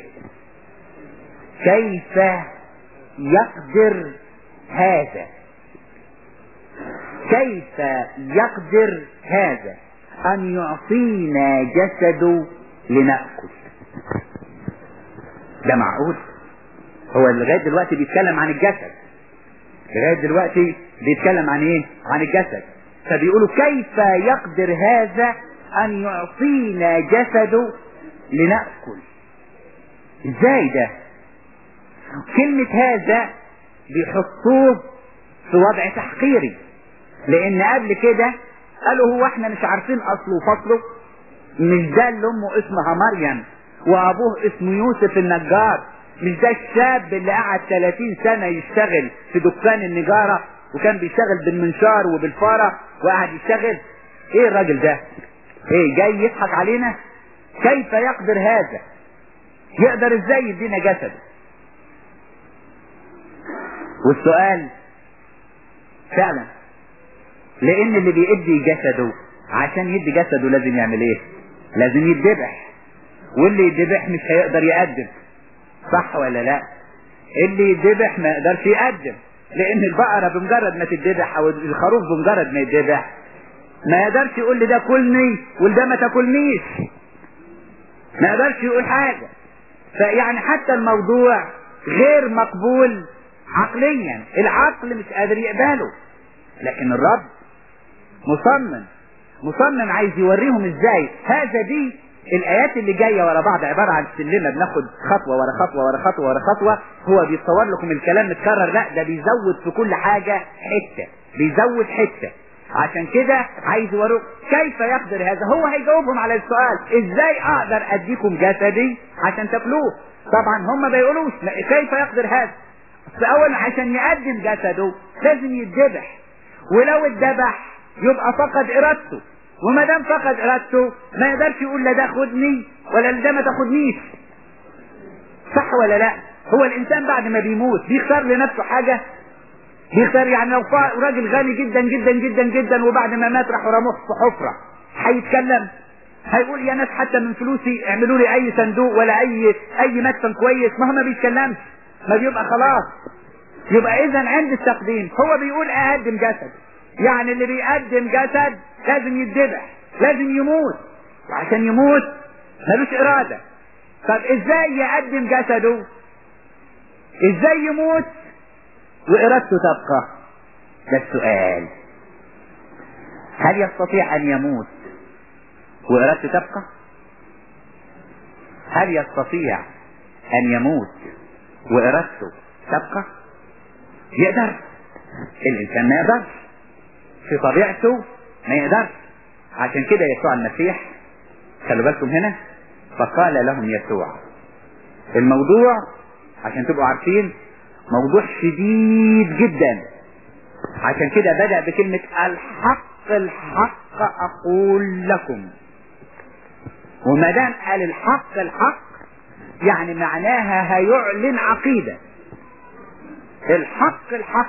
كيف يقدر هذا كيف يقدر هذا ان يعطينا جسده لنأكل ده معقول هو لغاية دلوقتي بيتكلم عن الجسد لغاية دلوقتي بيتكلم عن ايه عن الجسد فبيقولوا كيف يقدر هذا ان يعطينا جسده لنأكل ازاي ده كلمة هذا بيحطوه في وضع تحقيري لان قبل كده قالوا هو احنا مش عارفين اصله وفصله مش ده اللي امه اسمها مريم وابوه اسمه يوسف النجار مش ده الشاب اللي قعد 30 سنة يشتغل في دكان النجارة وكان بيشتغل بالمنشار وبالفارة وقعد يشتغل ايه الراجل ده ايه جاي يضحك علينا كيف يقدر هذا يقدر ازاي يدينا جسده والسؤال فعلا لان اللي بيدي جسده عشان يدي جسده لازم يعمل ايه لازم يتذبح واللي يتذبح مش هيقدر يقدم صح ولا لا اللي يتذبح ما يقدرش يقدم لان البقرة بمجرد ما تتذبح او الخروف بمجرد ما يتذبح ما يقدرش يقول لي ده كلني والده ما تاكلنيش ما يقدرش يقول حاجة فيعني حتى الموضوع غير مقبول عقليا العقل مش قادر يقبله لكن الرب مصمم مصمم عايز يوريهم ازاي هذا دي الايات اللي جايه ورا بعض عباره عن سلمه بناخد خطوه ورا خطوه ورا خطوه ورا خطوه هو بيتصور لكم الكلام متكرر لا ده بيزود في كل حاجه حته بيزود حته عشان كده عايز يوريك كيف يقدر هذا هو هيجاوبهم على السؤال ازاي اقدر اديكم جسدي عشان تاكلوه طبعا هم ما بيقولوش كيف يقدر هذا فاول عشان يقدم جسده لازم يتذبح ولو اتذبح يبقى فقد ارادته وما دام فقد ارادته ما يقدرش يقول لا ده خدني ولا ده ما تاخدنيش صح ولا لا هو الانسان بعد ما بيموت بيختار لنفسه حاجه بيختار يعني لو راجل غني جدا جدا جدا جدا وبعد ما مات راحوا رموه في حفره هيتكلم هيقول يا ناس حتى من فلوسي اعملوا لي اي صندوق ولا اي اي مدفن كويس ما هو ما بيتكلمش ما بيبقى خلاص يبقى اذا عند التقديم هو بيقول اقدم جسد يعني اللي بيقدم جسد لازم يتذبح لازم يموت وعشان يموت ملوش ارادة طب ازاي يقدم جسده ازاي يموت وارادته تبقى ده السؤال هل يستطيع ان يموت وارادته تبقى هل يستطيع ان يموت وارادته تبقى يقدر الانسان ما يقدرش في طبيعته ما يقدرش عشان كده يسوع المسيح خلوا بالكم هنا فقال لهم يسوع الموضوع عشان تبقوا عارفين موضوع شديد جدا عشان كده بدأ بكلمة الحق الحق أقول لكم وما دام قال الحق الحق يعني معناها هيعلن عقيدة الحق الحق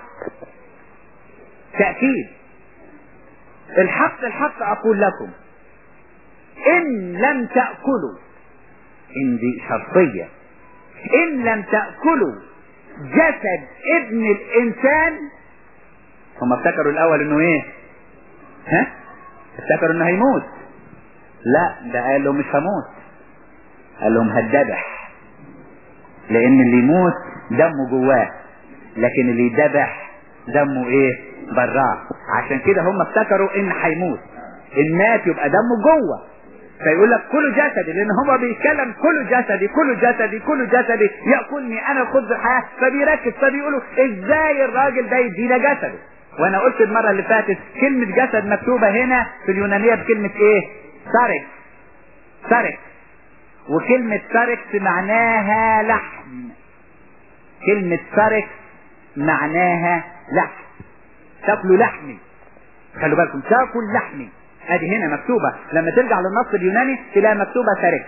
تأكيد الحق الحق أقول لكم إن لم تأكلوا إن دي شرطية إن لم تأكلوا جسد ابن الإنسان هم افتكروا الأول إنه إيه؟ ها؟ افتكروا إنه هيموت لا ده قال لهم مش هموت قال لهم هتذبح لأن اللي يموت دمه جواه لكن اللي يذبح دمه إيه؟ براه عشان كده هم افتكروا ان هيموت ان مات يبقى دمه جوه فيقول لك كل جسدي لان هو بيتكلم كل جسدي كل جسدي كل جسدي ياكلني انا الخبز الحياه فبيركز فبيقولوا ازاي الراجل ده يدينا جسده وانا قلت المره اللي فاتت كلمه جسد مكتوبه هنا في اليونانيه بكلمه ايه سارك سارك وكلمه سارك معناها لحم كلمه سارك معناها لحم تاكلوا لحمي خلوا بالكم تاكل لحمي ادي هنا مكتوبة لما ترجع للنص اليوناني تلاقي مكتوبة سارك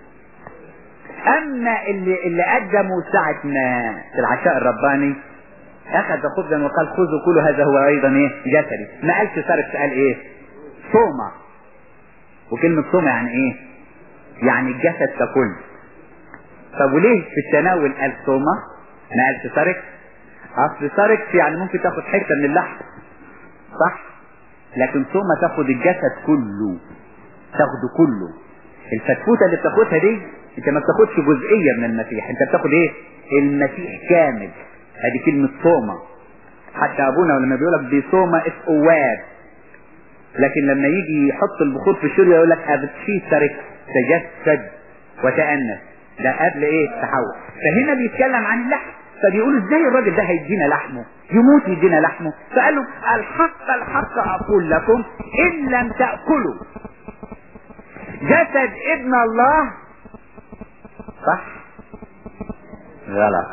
اما اللي اللي قدموا ساعة ما في العشاء الرباني اخذ خبزا وقال خذوا كلوا هذا هو ايضا ايه جسدي ما قالش سارك قال ايه صومة وكلمة صومة يعني ايه يعني الجسد ككل طب وليه في التناول قال ثومة ما قالش سرق اصل سرق يعني ممكن تاخد حتة من اللحم صح لكن ثومة تاخد الجسد كله تاخده كله الفتفوتة اللي بتاخدها دي انت ما بتاخدش جزئية من المسيح انت بتاخد ايه المسيح كامل هذه كلمة صومة حتى ابونا لما بيقول لك دي صومة اسقواب لكن لما يجي يحط البخور في الشرب يقول لك ابتشي سرك تجسد وتأنس ده قبل ايه التحول فهنا بيتكلم عن اللحم فبيقولوا ازاي الراجل ده هيدينا لحمه يموت يدينا لحمه فقال له الحق الحق اقول لكم ان لم تأكلوا جسد ابن الله صح غلط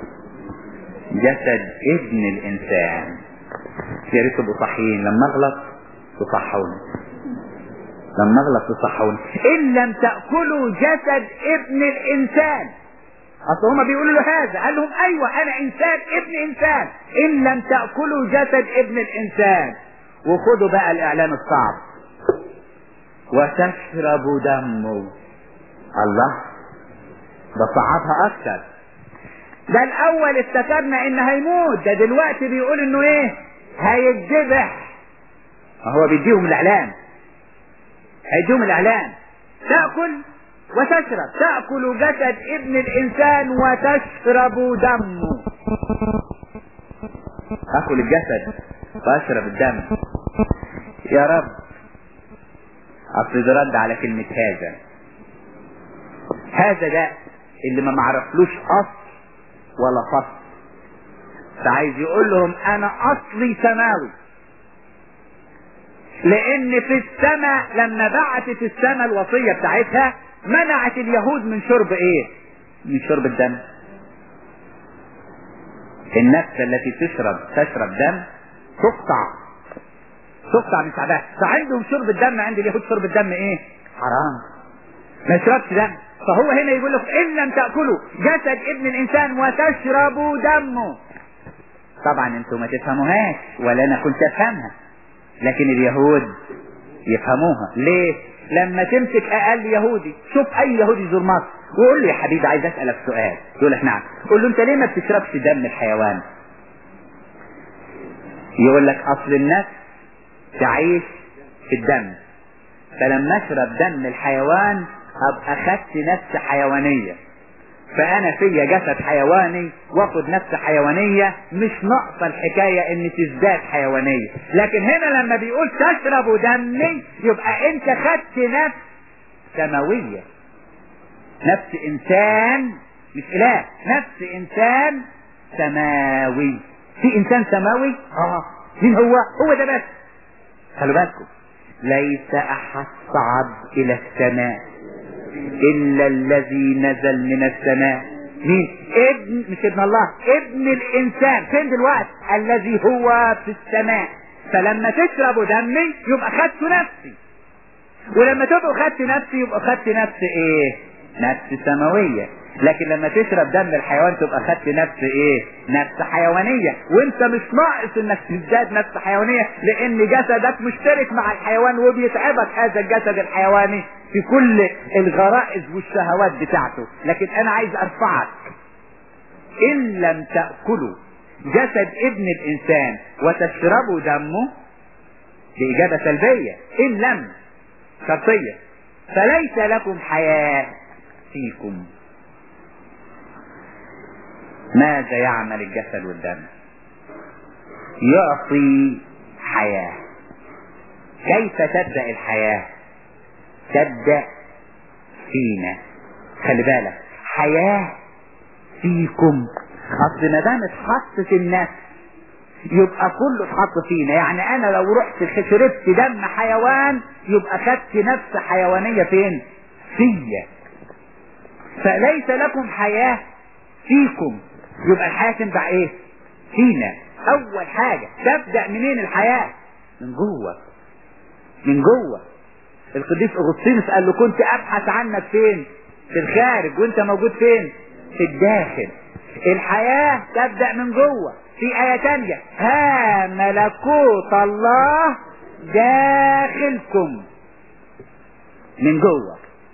جسد ابن الانسان يا ريت تبقوا صحيين لما اغلط تصحوني لما اغلط تصحوني ان لم تاكلوا جسد ابن الانسان اصل هما بيقولوا له هذا قال لهم ايوه انا انسان ابن انسان ان لم تاكلوا جسد ابن الانسان وخدوا بقى الاعلان الصعب وتشربوا دمه الله ده صعبها اكتر ده الاول افتكرنا ان هيموت ده دلوقتي بيقول انه ايه هيتذبح هو بيديهم الاعلان هيديهم الاعلان تاكل وتشرب تاكل جسد ابن الانسان وتشرب دمه اكل الجسد واشرب الدم يا رب اصل ده رد على كلمة هذا هذا ده اللي ما معرفلوش اصل ولا فصل فعايز يقول لهم انا اصلي سماوي لان في السماء لما بعتت السماء الوصية بتاعتها منعت اليهود من شرب ايه من شرب الدم النفس التي تشرب تشرب دم تقطع تقطع من شعبها فعندهم شرب الدم عند اليهود شرب الدم ايه حرام ما يشربش دم فهو هنا يقول لك ان لم تاكلوا جسد ابن الانسان وتشربوا دمه طبعا انتوا ما تفهموهاش ولا انا كنت افهمها لكن اليهود يفهموها ليه لما تمسك اقل يهودي شوف اي يهودي يزور مصر وقول له يا حبيبي عايز اسالك سؤال يقول لك نعم قول له انت ليه ما بتشربش دم الحيوان يقول لك اصل النفس تعيش في الدم فلما اشرب دم الحيوان ابقى خدت نفس حيوانية فانا فيا جسد حيواني واخد نفس حيوانية مش ناقصة الحكاية ان تزداد حيوانية لكن هنا لما بيقول تشرب دمي يبقى انت خدت نفس سماوية نفس انسان مش اله نفس انسان سماوي في انسان سماوي اه مين هو هو ده بس خلوا بالكم ليس احد صعد الى السماء الا الذي نزل من السماء مين ابن مش ابن الله ابن الانسان فين دلوقتي الذي هو في السماء فلما تشربوا دمي يبقى خدت نفسي ولما تبقوا خدت نفسي يبقى خدت نفس ايه نفس سماوية لكن لما تشرب دم الحيوان تبقى خدت نفس ايه نفس حيوانية وانت مش ناقص انك تزداد نفس حيوانية لان جسدك مشترك مع الحيوان وبيتعبك هذا الجسد الحيواني في كل الغرائز والشهوات بتاعته لكن انا عايز ارفعك ان لم تأكلوا جسد ابن الانسان وتشربوا دمه دي اجابة سلبية ان لم شرطية فليس لكم حياة فيكم ماذا يعمل الجسد والدم يعطي حياة كيف تبدأ الحياة تبدأ فينا خلي بالك حياة فيكم اصل ما دام اتحط في النفس يبقى كله اتحط فينا يعني انا لو رحت شربت دم حيوان يبقى خدت نفس حيوانية فين فيا فليس لكم حياة فيكم يبقى الحياة تنفع ايه فينا اول حاجة تبدأ منين الحياة من جوه من جوه القديس اغسطينوس قال له كنت ابحث عنك فين في الخارج وانت موجود فين في الداخل الحياة تبدأ من جوه في آية تانية ها ملكوت الله داخلكم من جوه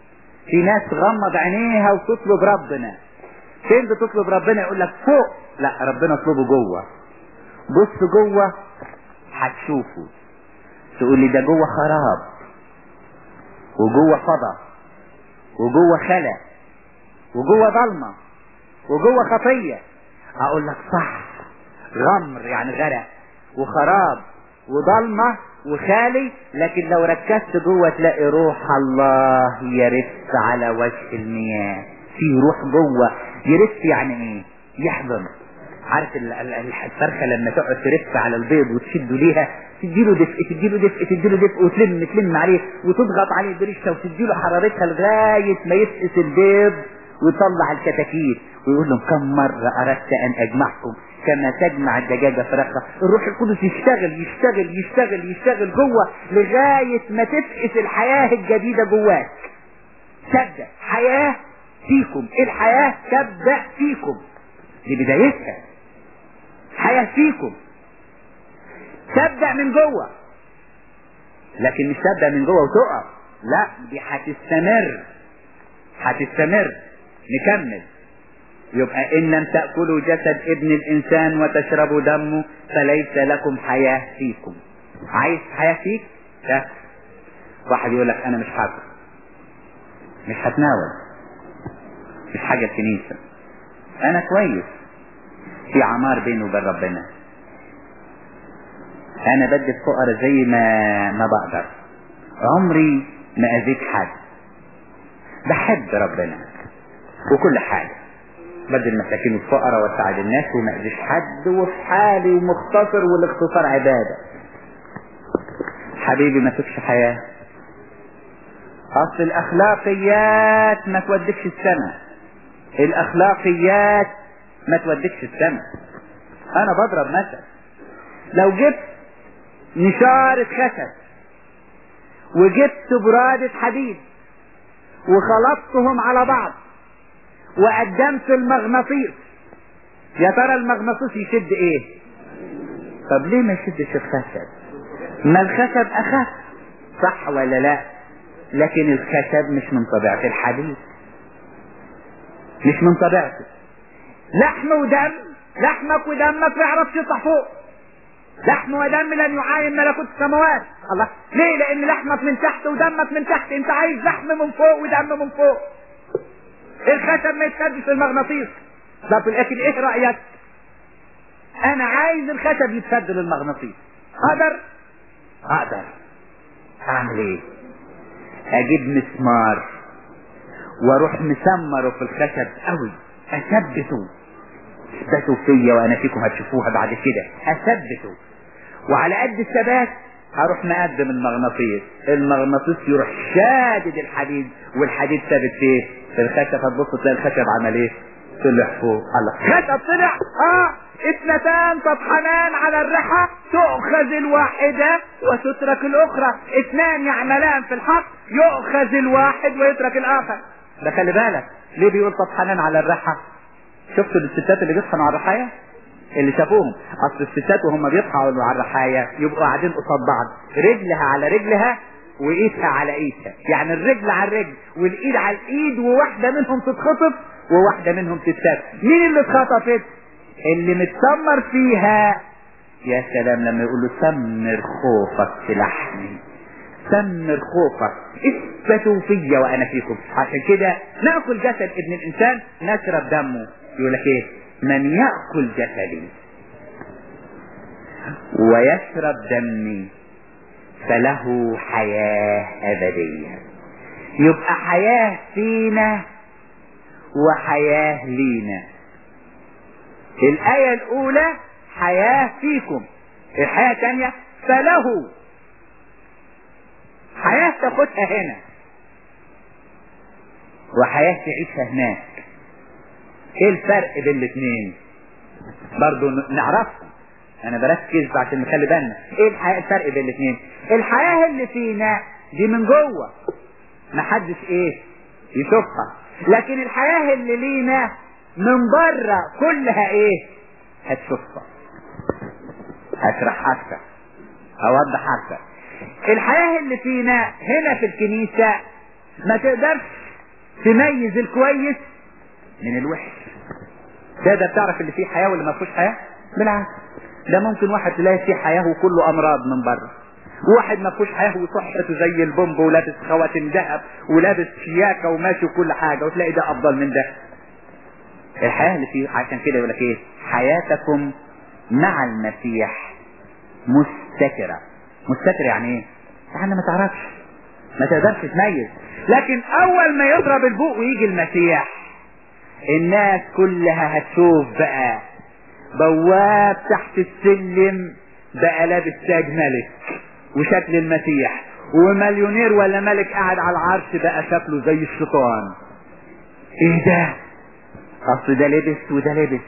في ناس غمض عينيها وتطلب ربنا فين بتطلب ربنا يقول لك فوق لا ربنا اطلبه جوه بص جوه هتشوفه تقول لي ده جوه خراب وجوه فضا وجوه خلا وجوه ضلمه وجوه خطيه اقول لك صح غمر يعني غرق وخراب وضلمه وخالي لكن لو ركزت جوه تلاقي روح الله يرف على وجه المياه في روح جوه يرف يعني ايه يحضن عارف ال- ال- ال- الفرخه لما تقعد ترف على البيض وتشده ليها تديله دفء تديله دفء تديله دفء وتلم تلم عليه وتضغط عليه بريشه وتديله حرارتها لغايه ما يفقس البيض ويطلع الكتاكيت ويقول لهم كم مرة أردت أن أجمعكم كما تجمع الدجاجة فراخها الروح القدس يشتغل يشتغل يشتغل يشتغل جوه لغاية ما تفقس الحياة الجديدة جواك تبدأ حياة فيكم الحياة تبدأ فيكم دي بدايتها حياة فيكم تبدأ من جوه لكن مش تبدأ من جوه وتقف لا دي هتستمر هتستمر نكمل يبقى إن لم تأكلوا جسد ابن الإنسان وتشربوا دمه فليس لكم حياة فيكم عايز حياة فيك؟ لا واحد يقول لك أنا مش حاكم مش هتناول مش حاجة الكنيسة أنا كويس في عمار بيني وبين ربنا أنا بدي الفقراء زي ما ما بقدر عمري ما أذيت حد بحب ربنا وكل حاجة بدي المساكين والفقراء واساعد الناس وما اذيش حد وفي حالي ومختصر والاختصار عبادة حبيبي ما فيكش حياة اصل الاخلاقيات ما توديكش السماء الاخلاقيات ما توديكش السماء انا بضرب مثل لو جبت نشارة خشب وجبت برادة حديد وخلطتهم على بعض وقدمت المغناطيس يا ترى المغناطيس يشد ايه طب ليه ما يشدش الخشب ما الخشب اخف صح ولا لا لكن الخشب مش من طبيعة الحديد مش من طبيعته لحم ودم لحمك ودمك ما يعرفش يطلع فوق لحم ودم لن يعاين ملكوت السماوات الله ليه لان لحمك من تحت ودمك من تحت انت عايز لحم من فوق ودم من فوق الخشب ما يتشدش المغناطيس طب لكن ايه رايك انا عايز الخشب يتسد للمغناطيس اقدر اقدر اعمل ايه اجيب مسمار واروح مسمره في الخشب قوي اثبته اثبتوا فيا وانا فيكم هتشوفوها بعد كده اثبته وعلى قد الثبات هروح مقدم المغناطيس المغناطيس يروح شادد الحديد والحديد ثابت فيه في الخشب هتبص تلاقي الخشب عمل ايه طلع فوق الله خشب طلع اه اثنتان تطحنان على الرحى تؤخذ الواحدة وتترك الاخرى اثنان يعملان في الحق يؤخذ الواحد ويترك الاخر ده خلي بالك ليه بيقول تطحنان على الرحى شفتوا الستات اللي بيطحنوا على الرحايا اللي شافوهم اصل الستات وهم بيطحنوا على الرحايا يبقوا قاعدين قصاد بعض رجلها على رجلها وايدها على ايدها يعني الرجل على الرجل والايد على الايد وواحده منهم تتخطف وواحده منهم تتساب مين اللي اتخطفت اللي متسمر فيها يا سلام لما يقول له سمر خوفك في لحمي سمر خوفك اثبتوا فيا وانا فيكم عشان كده ناكل جسد ابن الانسان نشرب دمه يقول لك ايه من ياكل جسدي ويشرب دمي فله حياه ابديه يبقى حياه فينا وحياه لينا الايه الاولى حياه فيكم الحياه الثانيه فله حياة تاخدها هنا وحياة تعيشها هناك ايه الفرق بين الاثنين برضو نعرفها انا بركز عشان نخلي بالنا ايه الحياة الفرق بين الاثنين الحياة اللي فينا دي من جوه محدش ايه يشوفها لكن الحياة اللي لينا من بره كلها ايه هتشوفها هشرح اكتر اوضح اكتر الحياة اللي فينا هنا في الكنيسة ما تقدرش تميز الكويس من الوحش ده ده بتعرف اللي فيه حياة واللي ما فيهوش حياة بالعكس ده ممكن واحد تلاقي فيه حياة وكله امراض من بره وواحد ما فيهوش حياة وصحته زي البومب ولابس خواتم ذهب ولابس شياكة وماشي وكل حاجة وتلاقي ده افضل من ده الحياة اللي فيه عشان كده يقول لك ايه حياتكم مع المسيح مستترة مستتر يعني ايه يعني ما تعرفش ما تقدرش تميز لكن اول ما يضرب البوق ويجي المسيح الناس كلها هتشوف بقى بواب تحت السلم بقى لابس تاج ملك وشكل المسيح ومليونير ولا ملك قاعد على العرش بقى شكله زي الشيطان ايه ده اصل ده لبس وده لبس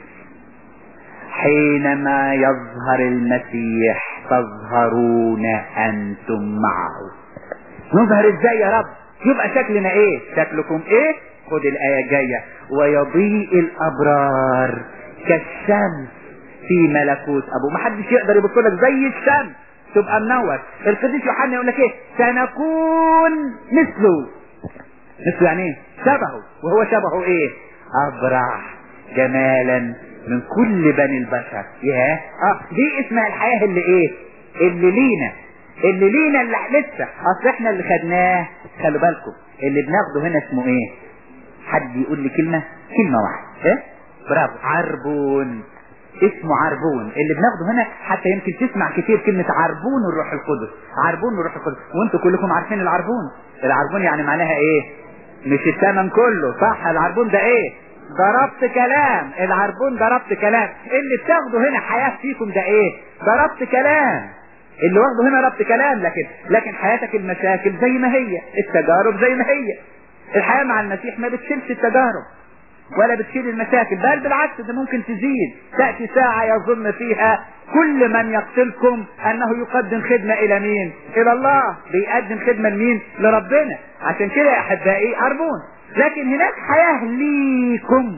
حينما يظهر المسيح تظهرون انتم معه نظهر ازاي يا رب يبقى شكلنا ايه شكلكم ايه خد الايه الجايه ويضيء الابرار كالشمس في ملكوت ابو ما حدش يقدر يبص لك زي الشمس تبقى منور القديس يوحنا يقول لك ايه سنكون مثله مثله يعني ايه شبهه وهو شبهه ايه ابرع جمالا من كل بني البشر ياه اه دي اسمها الحياه اللي ايه اللي لينا اللي لينا اللي لسه اصل احنا اللي خدناه خلوا بالكم اللي بناخده هنا اسمه ايه حد يقول لي كلمه كلمه واحده ايه برافو عربون اسمه عربون اللي بناخده هنا حتى يمكن تسمع كتير كلمة عربون الروح القدس عربون الروح القدس وانتوا كلكم عارفين العربون العربون يعني معناها ايه مش الثمن كله صح العربون ده ايه ضربت كلام العربون ضربت كلام اللي بتاخده هنا حياة فيكم ده ايه ضربت كلام اللي واخده هنا ربط كلام لكن لكن حياتك المشاكل زي ما هي التجارب زي ما هي الحياة مع المسيح ما بتشيلش التجارب ولا بتشيل المشاكل بل بالعكس ده ممكن تزيد تأتي ساعة يظن فيها كل من يقتلكم انه يقدم خدمة الى مين الى الله بيقدم خدمة لمين لربنا عشان كده يا احبائي عربون لكن هناك حياة ليكم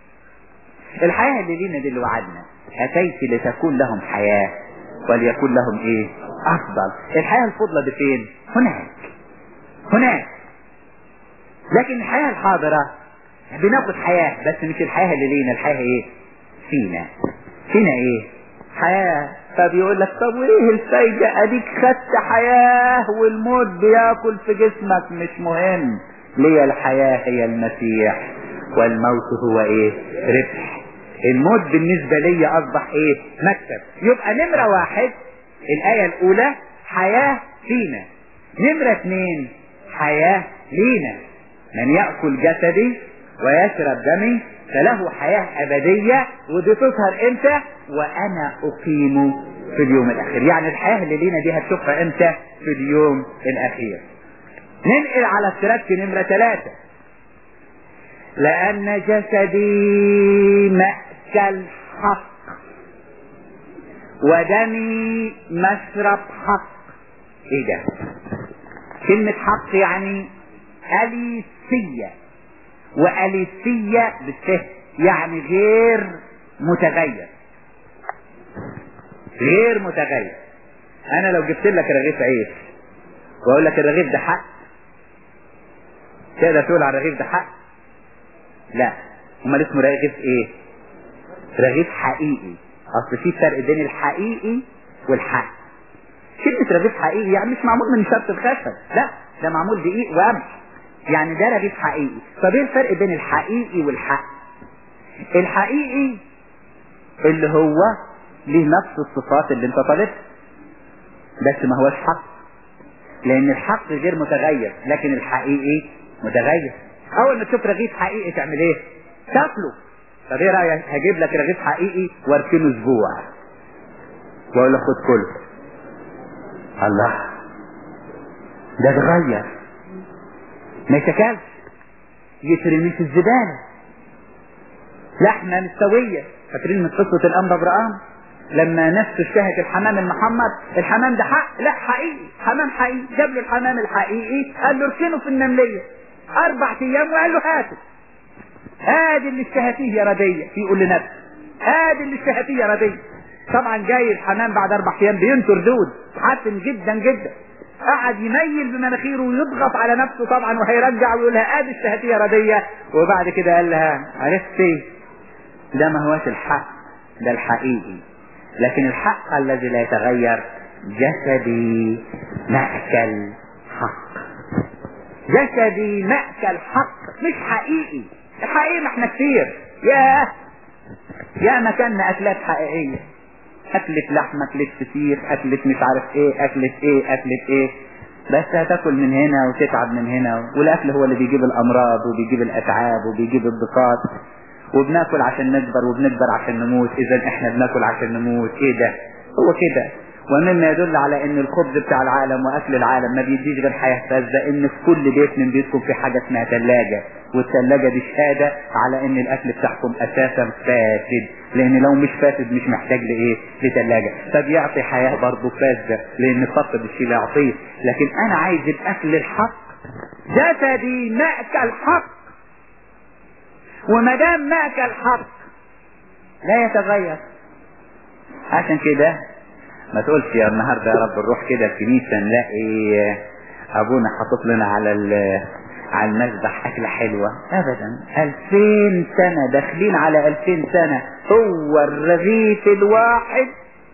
الحياة اللي لينا دي اللي وعدنا اتيت لتكون لهم حياة وليكن لهم ايه افضل الحياة الفضلة دي فين هناك هناك لكن الحياة الحاضرة بناخد حياة بس مش الحياة اللي لينا الحياة ايه فينا فينا ايه حياة فبيقول لك طب وايه الفايدة اديك خدت حياة والموت بياكل في جسمك مش مهم ليه الحياة هي المسيح والموت هو ايه ربح الموت بالنسبة لي اصبح ايه مكسب يبقى نمرة واحد الاية الاولى حياة فينا نمرة اثنين حياة لينا من يأكل جسدي ويشرب دمي فله حياة أبدية ودي تظهر إمتى وأنا أقيم في اليوم الأخير يعني الحياة اللي لينا دي هتشوفها إمتى في اليوم الأخير ننقل على التراك نمرة ثلاثة لأن جسدي مأكل حق ودمي مشرب حق ايه ده كلمة حق يعني أليسية وأليسية بالسه يعني غير متغير غير متغير انا لو جبت لك رغيف عيش واقول لك الرغيف ده حق تقدر تقول على الرغيف ده حق لا امال اسمه رغيف ايه رغيف حقيقي اصل في فرق بين الحقيقي والحق كلمة رغيف حقيقي يعني مش معمول من شرط الخشب لا ده معمول دقيق وقمح يعني ده رغيف حقيقي طب ايه الفرق بين الحقيقي والحق الحقيقي اللي هو ليه نفس الصفات اللي انت طالبها بس ما هوش حق لان الحق غير متغير لكن الحقيقي متغير اول ما تشوف رغيف حقيقي تعمل ايه تاكله طب ايه رايك هجيب لك رغيف حقيقي واركنه اسبوع واقول لك خد كله الله ده اتغير ما يتكلش يترمي في الزبالة لحمة مستوية فاكرين من قصة الأنبا إبراهيم لما نفسه اشتهت الحمام المحمد الحمام ده حق لا حقيقي حمام حقيقي جاب له الحمام الحقيقي قال له اركنه في النملية أربع أيام وقال له هاته هادي اللي اشتهتيه يا ردية يقول لنفسه هادي اللي اشتهتيه يا ردية طبعا جاي الحمام بعد أربع أيام بينطر دود حاسم جدا جدا قعد يميل بمناخيره ويضغط على نفسه طبعا وهيرجع ويقول لها ادي الشهادية ردية وبعد كده قال لها عرفتي ده ما هوش الحق ده الحقيقي لكن الحق الذي لا يتغير جسدي مأكل حق جسدي مأكل حق مش حقيقي الحقيقي ما احنا كتير ياه يا مكاننا اكلات حقيقية اكلة لحمة اكلة فسيخ اكلة مش عارف ايه اكلة ايه اكلة ايه بس هتاكل من هنا وتتعب من هنا والاكل هو اللي بيجيب الامراض وبيجيب الاتعاب وبيجيب الضغط وبناكل عشان نكبر وبنكبر عشان نموت اذا احنا بناكل عشان نموت ايه ده هو كده ومما يدل على ان الخبز بتاع العالم واكل العالم ما بيديش غير حياة فاسدة ان في كل بيت من بيتكم في حاجة اسمها ثلاجة والثلاجة دي شهادة على ان الاكل بتاعكم اساسا فاسد لان لو مش فاسد مش محتاج لايه لثلاجة فبيعطي حياة برضه فاسدة لان فقد الشيء اللي يعطيه لكن انا عايز الاكل الحق جسدي مأكل حق وما دام مأكل حق لا يتغير عشان كده ما تقولش يا النهارده يا رب نروح كده الكنيسه نلاقي ابونا حاطط لنا على على المذبح اكله حلوه ابدا الفين سنه داخلين على الفين سنه هو الرغيف الواحد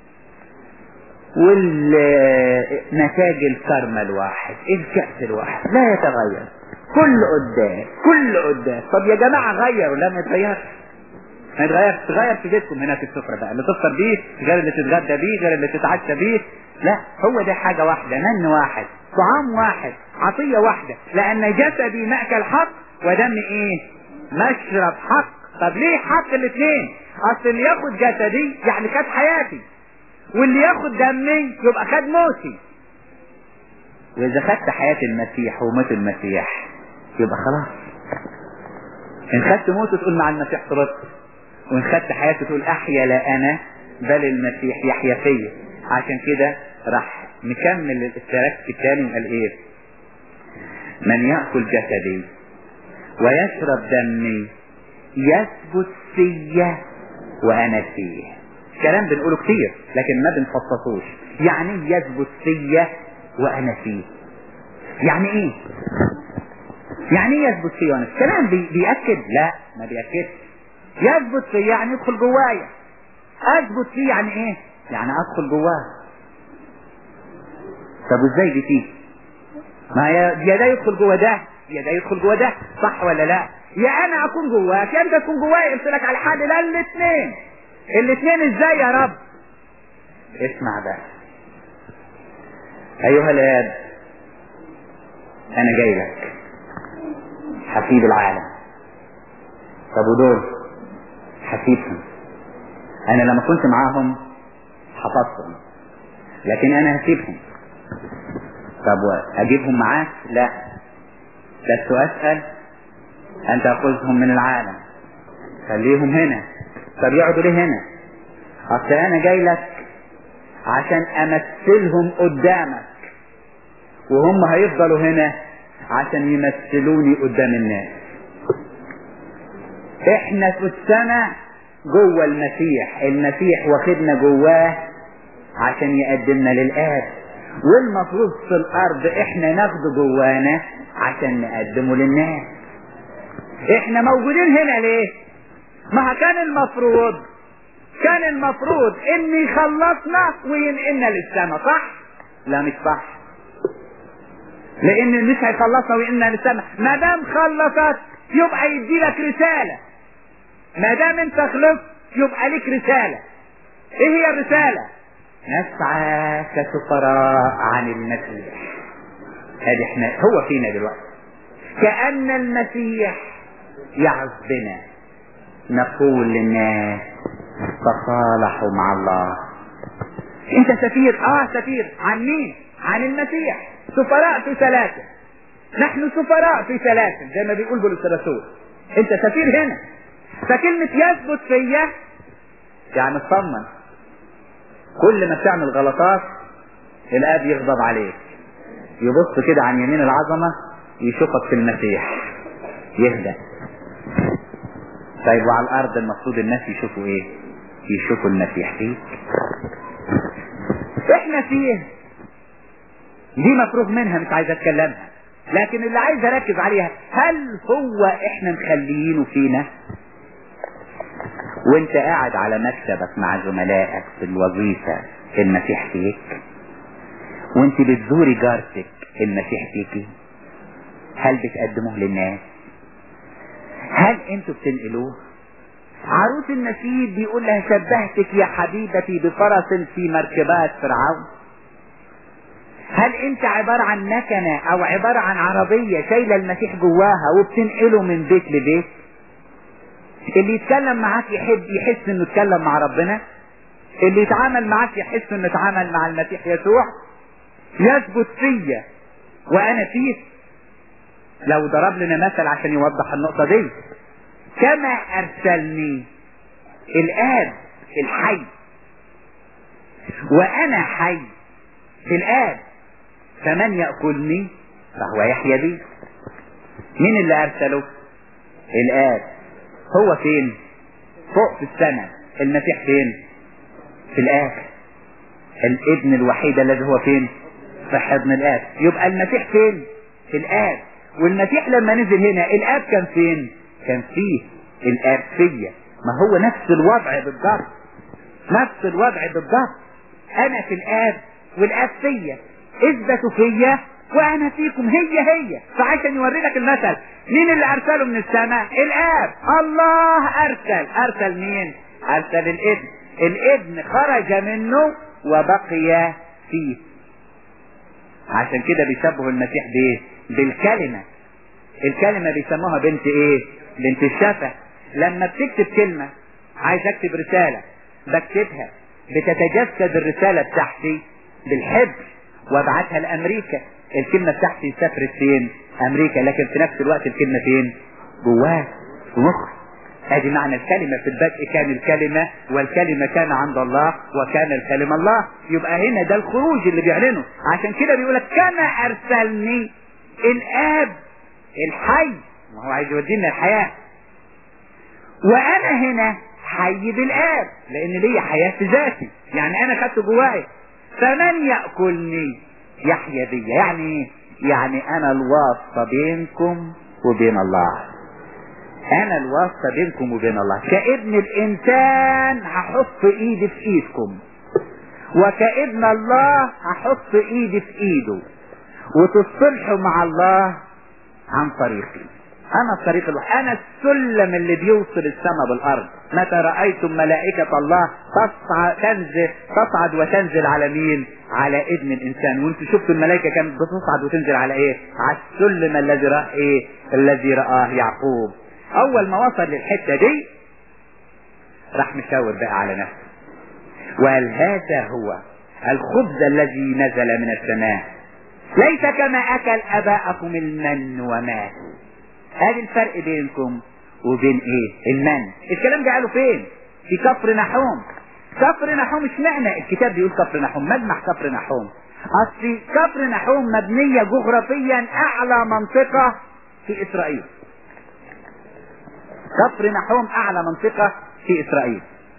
والنتاج الكرمة الواحد الكأس الواحد لا يتغير كل قدام كل قدام طب يا جماعة غيروا لا ما يتغيرش ما يتغيرش تغير في بيتكم هنا في السفرة بقى اللي تفطر بيه غير اللي تتغدى بيه غير اللي تتعشى بيه لا هو ده حاجة واحدة من واحد طعام واحد عطية واحدة لأن جسدي مأكل حق ودم إيه مشرب حق طب ليه حق الاثنين أصل اللي ياخد جسدي يعني خد حياتي واللي ياخد دمي يبقى خد موتي وإذا خدت حياة المسيح وموت المسيح يبقى خلاص إن خدت موته تقول مع المسيح صرت وإن خدت حياته تقول أحيا لا أنا بل المسيح يحيا فيا عشان كده راح نكمل التراك الثاني وقال إيه من يأكل جسدي ويشرب دمي يثبت فيا وأنا فيه كلام بنقوله كتير لكن ما بنفصصوش يعني يثبت فيا وأنا فيه يعني إيه يعني ايه يثبت فيه وانا الكلام بي بيأكد لا ما بيأكدش يثبت فيه يعني يدخل جوايا اثبت فيه يعني ايه يعني ادخل جواه طب وازاي دي فيه ما يا يا ده يدخل جوه ده يا ده يدخل جوه ده صح ولا لا يا انا اكون جواك يا انت تكون جوايا قلت لك على حد لا الاثنين الاثنين ازاي يا رب اسمع بقى ايها الاب انا جاي لك حفيد العالم طب ودول حفيدهم انا لما كنت معاهم حفظتهم لكن انا هسيبهم طب اجيبهم معاك لا بس اسال ان تاخذهم من العالم خليهم هنا طب يقعدوا ليه هنا اصل انا جاي لك عشان امثلهم قدامك وهم هيفضلوا هنا عشان يمثلوني قدام الناس احنا في السماء جوه المسيح المسيح واخدنا جواه عشان يقدمنا للآب والمفروض في الارض احنا ناخده جوانا عشان نقدمه للناس احنا موجودين هنا ليه ما كان المفروض كان المفروض ان يخلصنا وينقلنا للسماء صح لا مش صح لان مش هيخلصنا وينقلنا للسماء ما دام خلصت يبقى يدي لك رسالة ما دام انت خلصت يبقى لك رسالة ايه هي الرسالة نسعى كسفراء عن المسيح ادي احنا هو فينا دلوقتي كأن المسيح يعظ بنا نقول للناس تصالحوا مع الله انت سفير اه سفير عن مين عن المسيح سفراء في ثلاثة نحن سفراء في ثلاثة زي ما بيقول بولس الرسول انت سفير هنا فكلمة يثبت فيا يعني اطمن كل ما بتعمل غلطات الاب يغضب عليك يبص كده عن يمين العظمة يشوفك في المسيح يهدى طيب وعلى الارض المفروض الناس يشوفوا ايه يشوفوا المسيح فيك احنا فيه دي مفروغ منها مش عايز اتكلمها لكن اللي عايز اركز عليها هل هو احنا مخليينه فينا وانت قاعد على مكتبك مع زملائك في الوظيفة المسيح فيك وانت بتزوري جارتك المسيح فيكي هل بتقدموه للناس هل انتوا بتنقلوه عروس النشيد بيقول لها شبهتك يا حبيبتي بفرس في مركبات فرعون هل انت عبارة عن مكنة او عبارة عن عربية شايلة المسيح جواها وبتنقله من بيت لبيت اللي يتكلم معاك يحب يحس انه يتكلم مع ربنا اللي يتعامل معاك يحس انه يتعامل مع المسيح يسوع يثبت فيا وانا فيه لو ضرب لنا مثل عشان يوضح النقطة دي كما ارسلني الاب الحي وانا حي في الاب فمن يأكلني فهو يحيى بي مين اللي ارسله الاب هو فين فوق في السماء المسيح فين في الاب الابن الوحيد الذي هو فين في حضن الاب يبقى المسيح فين في الاب والمسيح لما نزل هنا الاب كان فين كان فيه الاب فيا ما هو نفس الوضع بالضبط نفس الوضع بالضبط انا في الاب والاب فيا اثبتوا فيا وانا فيكم هي هي فعشان يوري لك المثل مين اللي ارسله من السماء الاب الله ارسل ارسل مين ارسل الابن الابن خرج منه وبقي فيه عشان كده بيشبه المسيح بايه بالكلمة الكلمة بيسموها بنت ايه بنت الشفة لما بتكتب كلمة عايز اكتب رسالة بكتبها بتتجسد الرسالة بتاعتي بالحبر وابعتها لامريكا الكلمة بتاعتي سافرت فين امريكا لكن في نفس الوقت الكلمة فين جواه في مخي ادي معنى الكلمة في البدء كان الكلمة والكلمة كان عند الله وكان الكلمة الله يبقى هنا ده الخروج اللي بيعلنه عشان كده بيقولك كما ارسلني الاب الحي ما هو عايز يودينا الحياة وانا هنا حي بالاب لان ليا حياة في ذاتي يعني انا خدت جواي فمن يأكلني يحيى بي يعني ايه يعني انا الواسطة بينكم وبين الله انا الواسطة بينكم وبين الله كابن الانسان هحط ايدي في ايدكم وكابن الله هحط ايدي في ايده وتصلحوا مع الله عن طريقي انا الطريق الوحيد انا السلم اللي بيوصل السماء بالارض متى رايتم ملائكه الله تصعد تنزل تصعد وتنزل على مين على ابن الانسان وانتوا شفتوا الملائكه كانت بتصعد وتنزل على ايه على السلم الذي راه ايه الذي راه يعقوب اول ما وصل للحته دي راح مشاور بقى على نفسه وقال هذا هو الخبز الذي نزل من السماء ليس كما اكل اباءكم المن وماتوا هذا الفرق بينكم وبين ايه المن الكلام ده قالوا فين في كفر نحوم كفر نحوم اشمعنى الكتاب بيقول كفر نحوم مجمع كفر نحوم اصل كفر نحوم مبنية جغرافيا اعلى منطقة في اسرائيل كفر نحوم اعلى منطقة في اسرائيل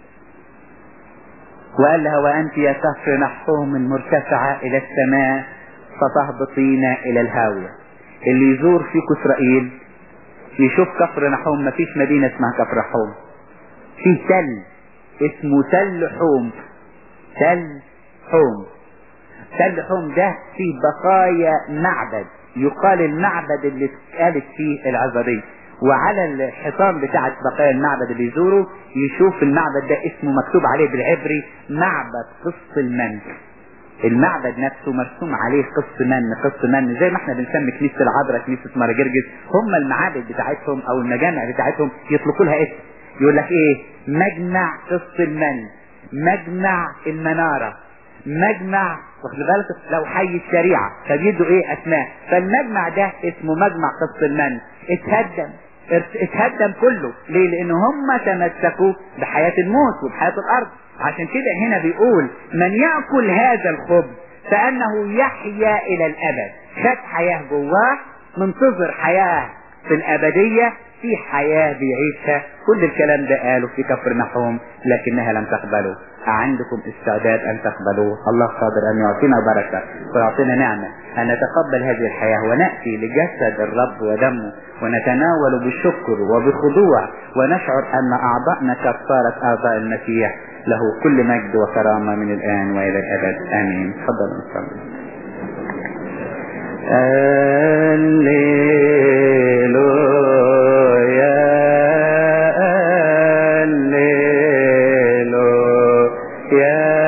وقال لها وانت يا كفر نحوم المرتفعة الى السماء ستهبطين الى الهاوية اللي يزور فيكم اسرائيل يشوف كفر نحوم مفيش مدينة اسمها كفر نحوم في تل اسمه تل حوم تل حوم تل حوم ده فيه بقايا معبد يقال المعبد اللي اتقالت فيه العزرية وعلى الحيطان بتاعت بقايا المعبد اللي يزوره يشوف المعبد ده اسمه مكتوب عليه بالعبري معبد قص المن المعبد نفسه مرسوم عليه قص من قص من زي ما احنا بنسمي كنيسه العذراء كنيسه مارجرجس هم المعابد بتاعتهم او المجامع بتاعتهم يطلقوا لها اسم يقول لك ايه مجمع قص المن مجمع المناره مجمع واخد بالك لو حي الشريعه فبيدوا ايه اسماء فالمجمع ده اسمه مجمع قص المن اتهدم اتهدم كله ليه لان هم تمسكوا بحياه الموت وبحياه الارض عشان كده هنا بيقول من يأكل هذا الخبز فأنه يحيا إلى الأبد خد حياة جواه منتظر حياة في الأبدية في حياة بيعيشها كل الكلام ده قاله في كفر نحوم لكنها لم تقبله عندكم استعداد أن تقبلوه الله قادر أن يعطينا بركة ويعطينا نعمة أن نتقبل هذه الحياة ونأتي لجسد الرب ودمه ونتناول بشكر وبخضوع ونشعر أن أعضاءنا قد صارت أعضاء المسيح له كل مجد وكرامة من الآن وإلى الأبد آمين تفضل نصلي هللويا هللويا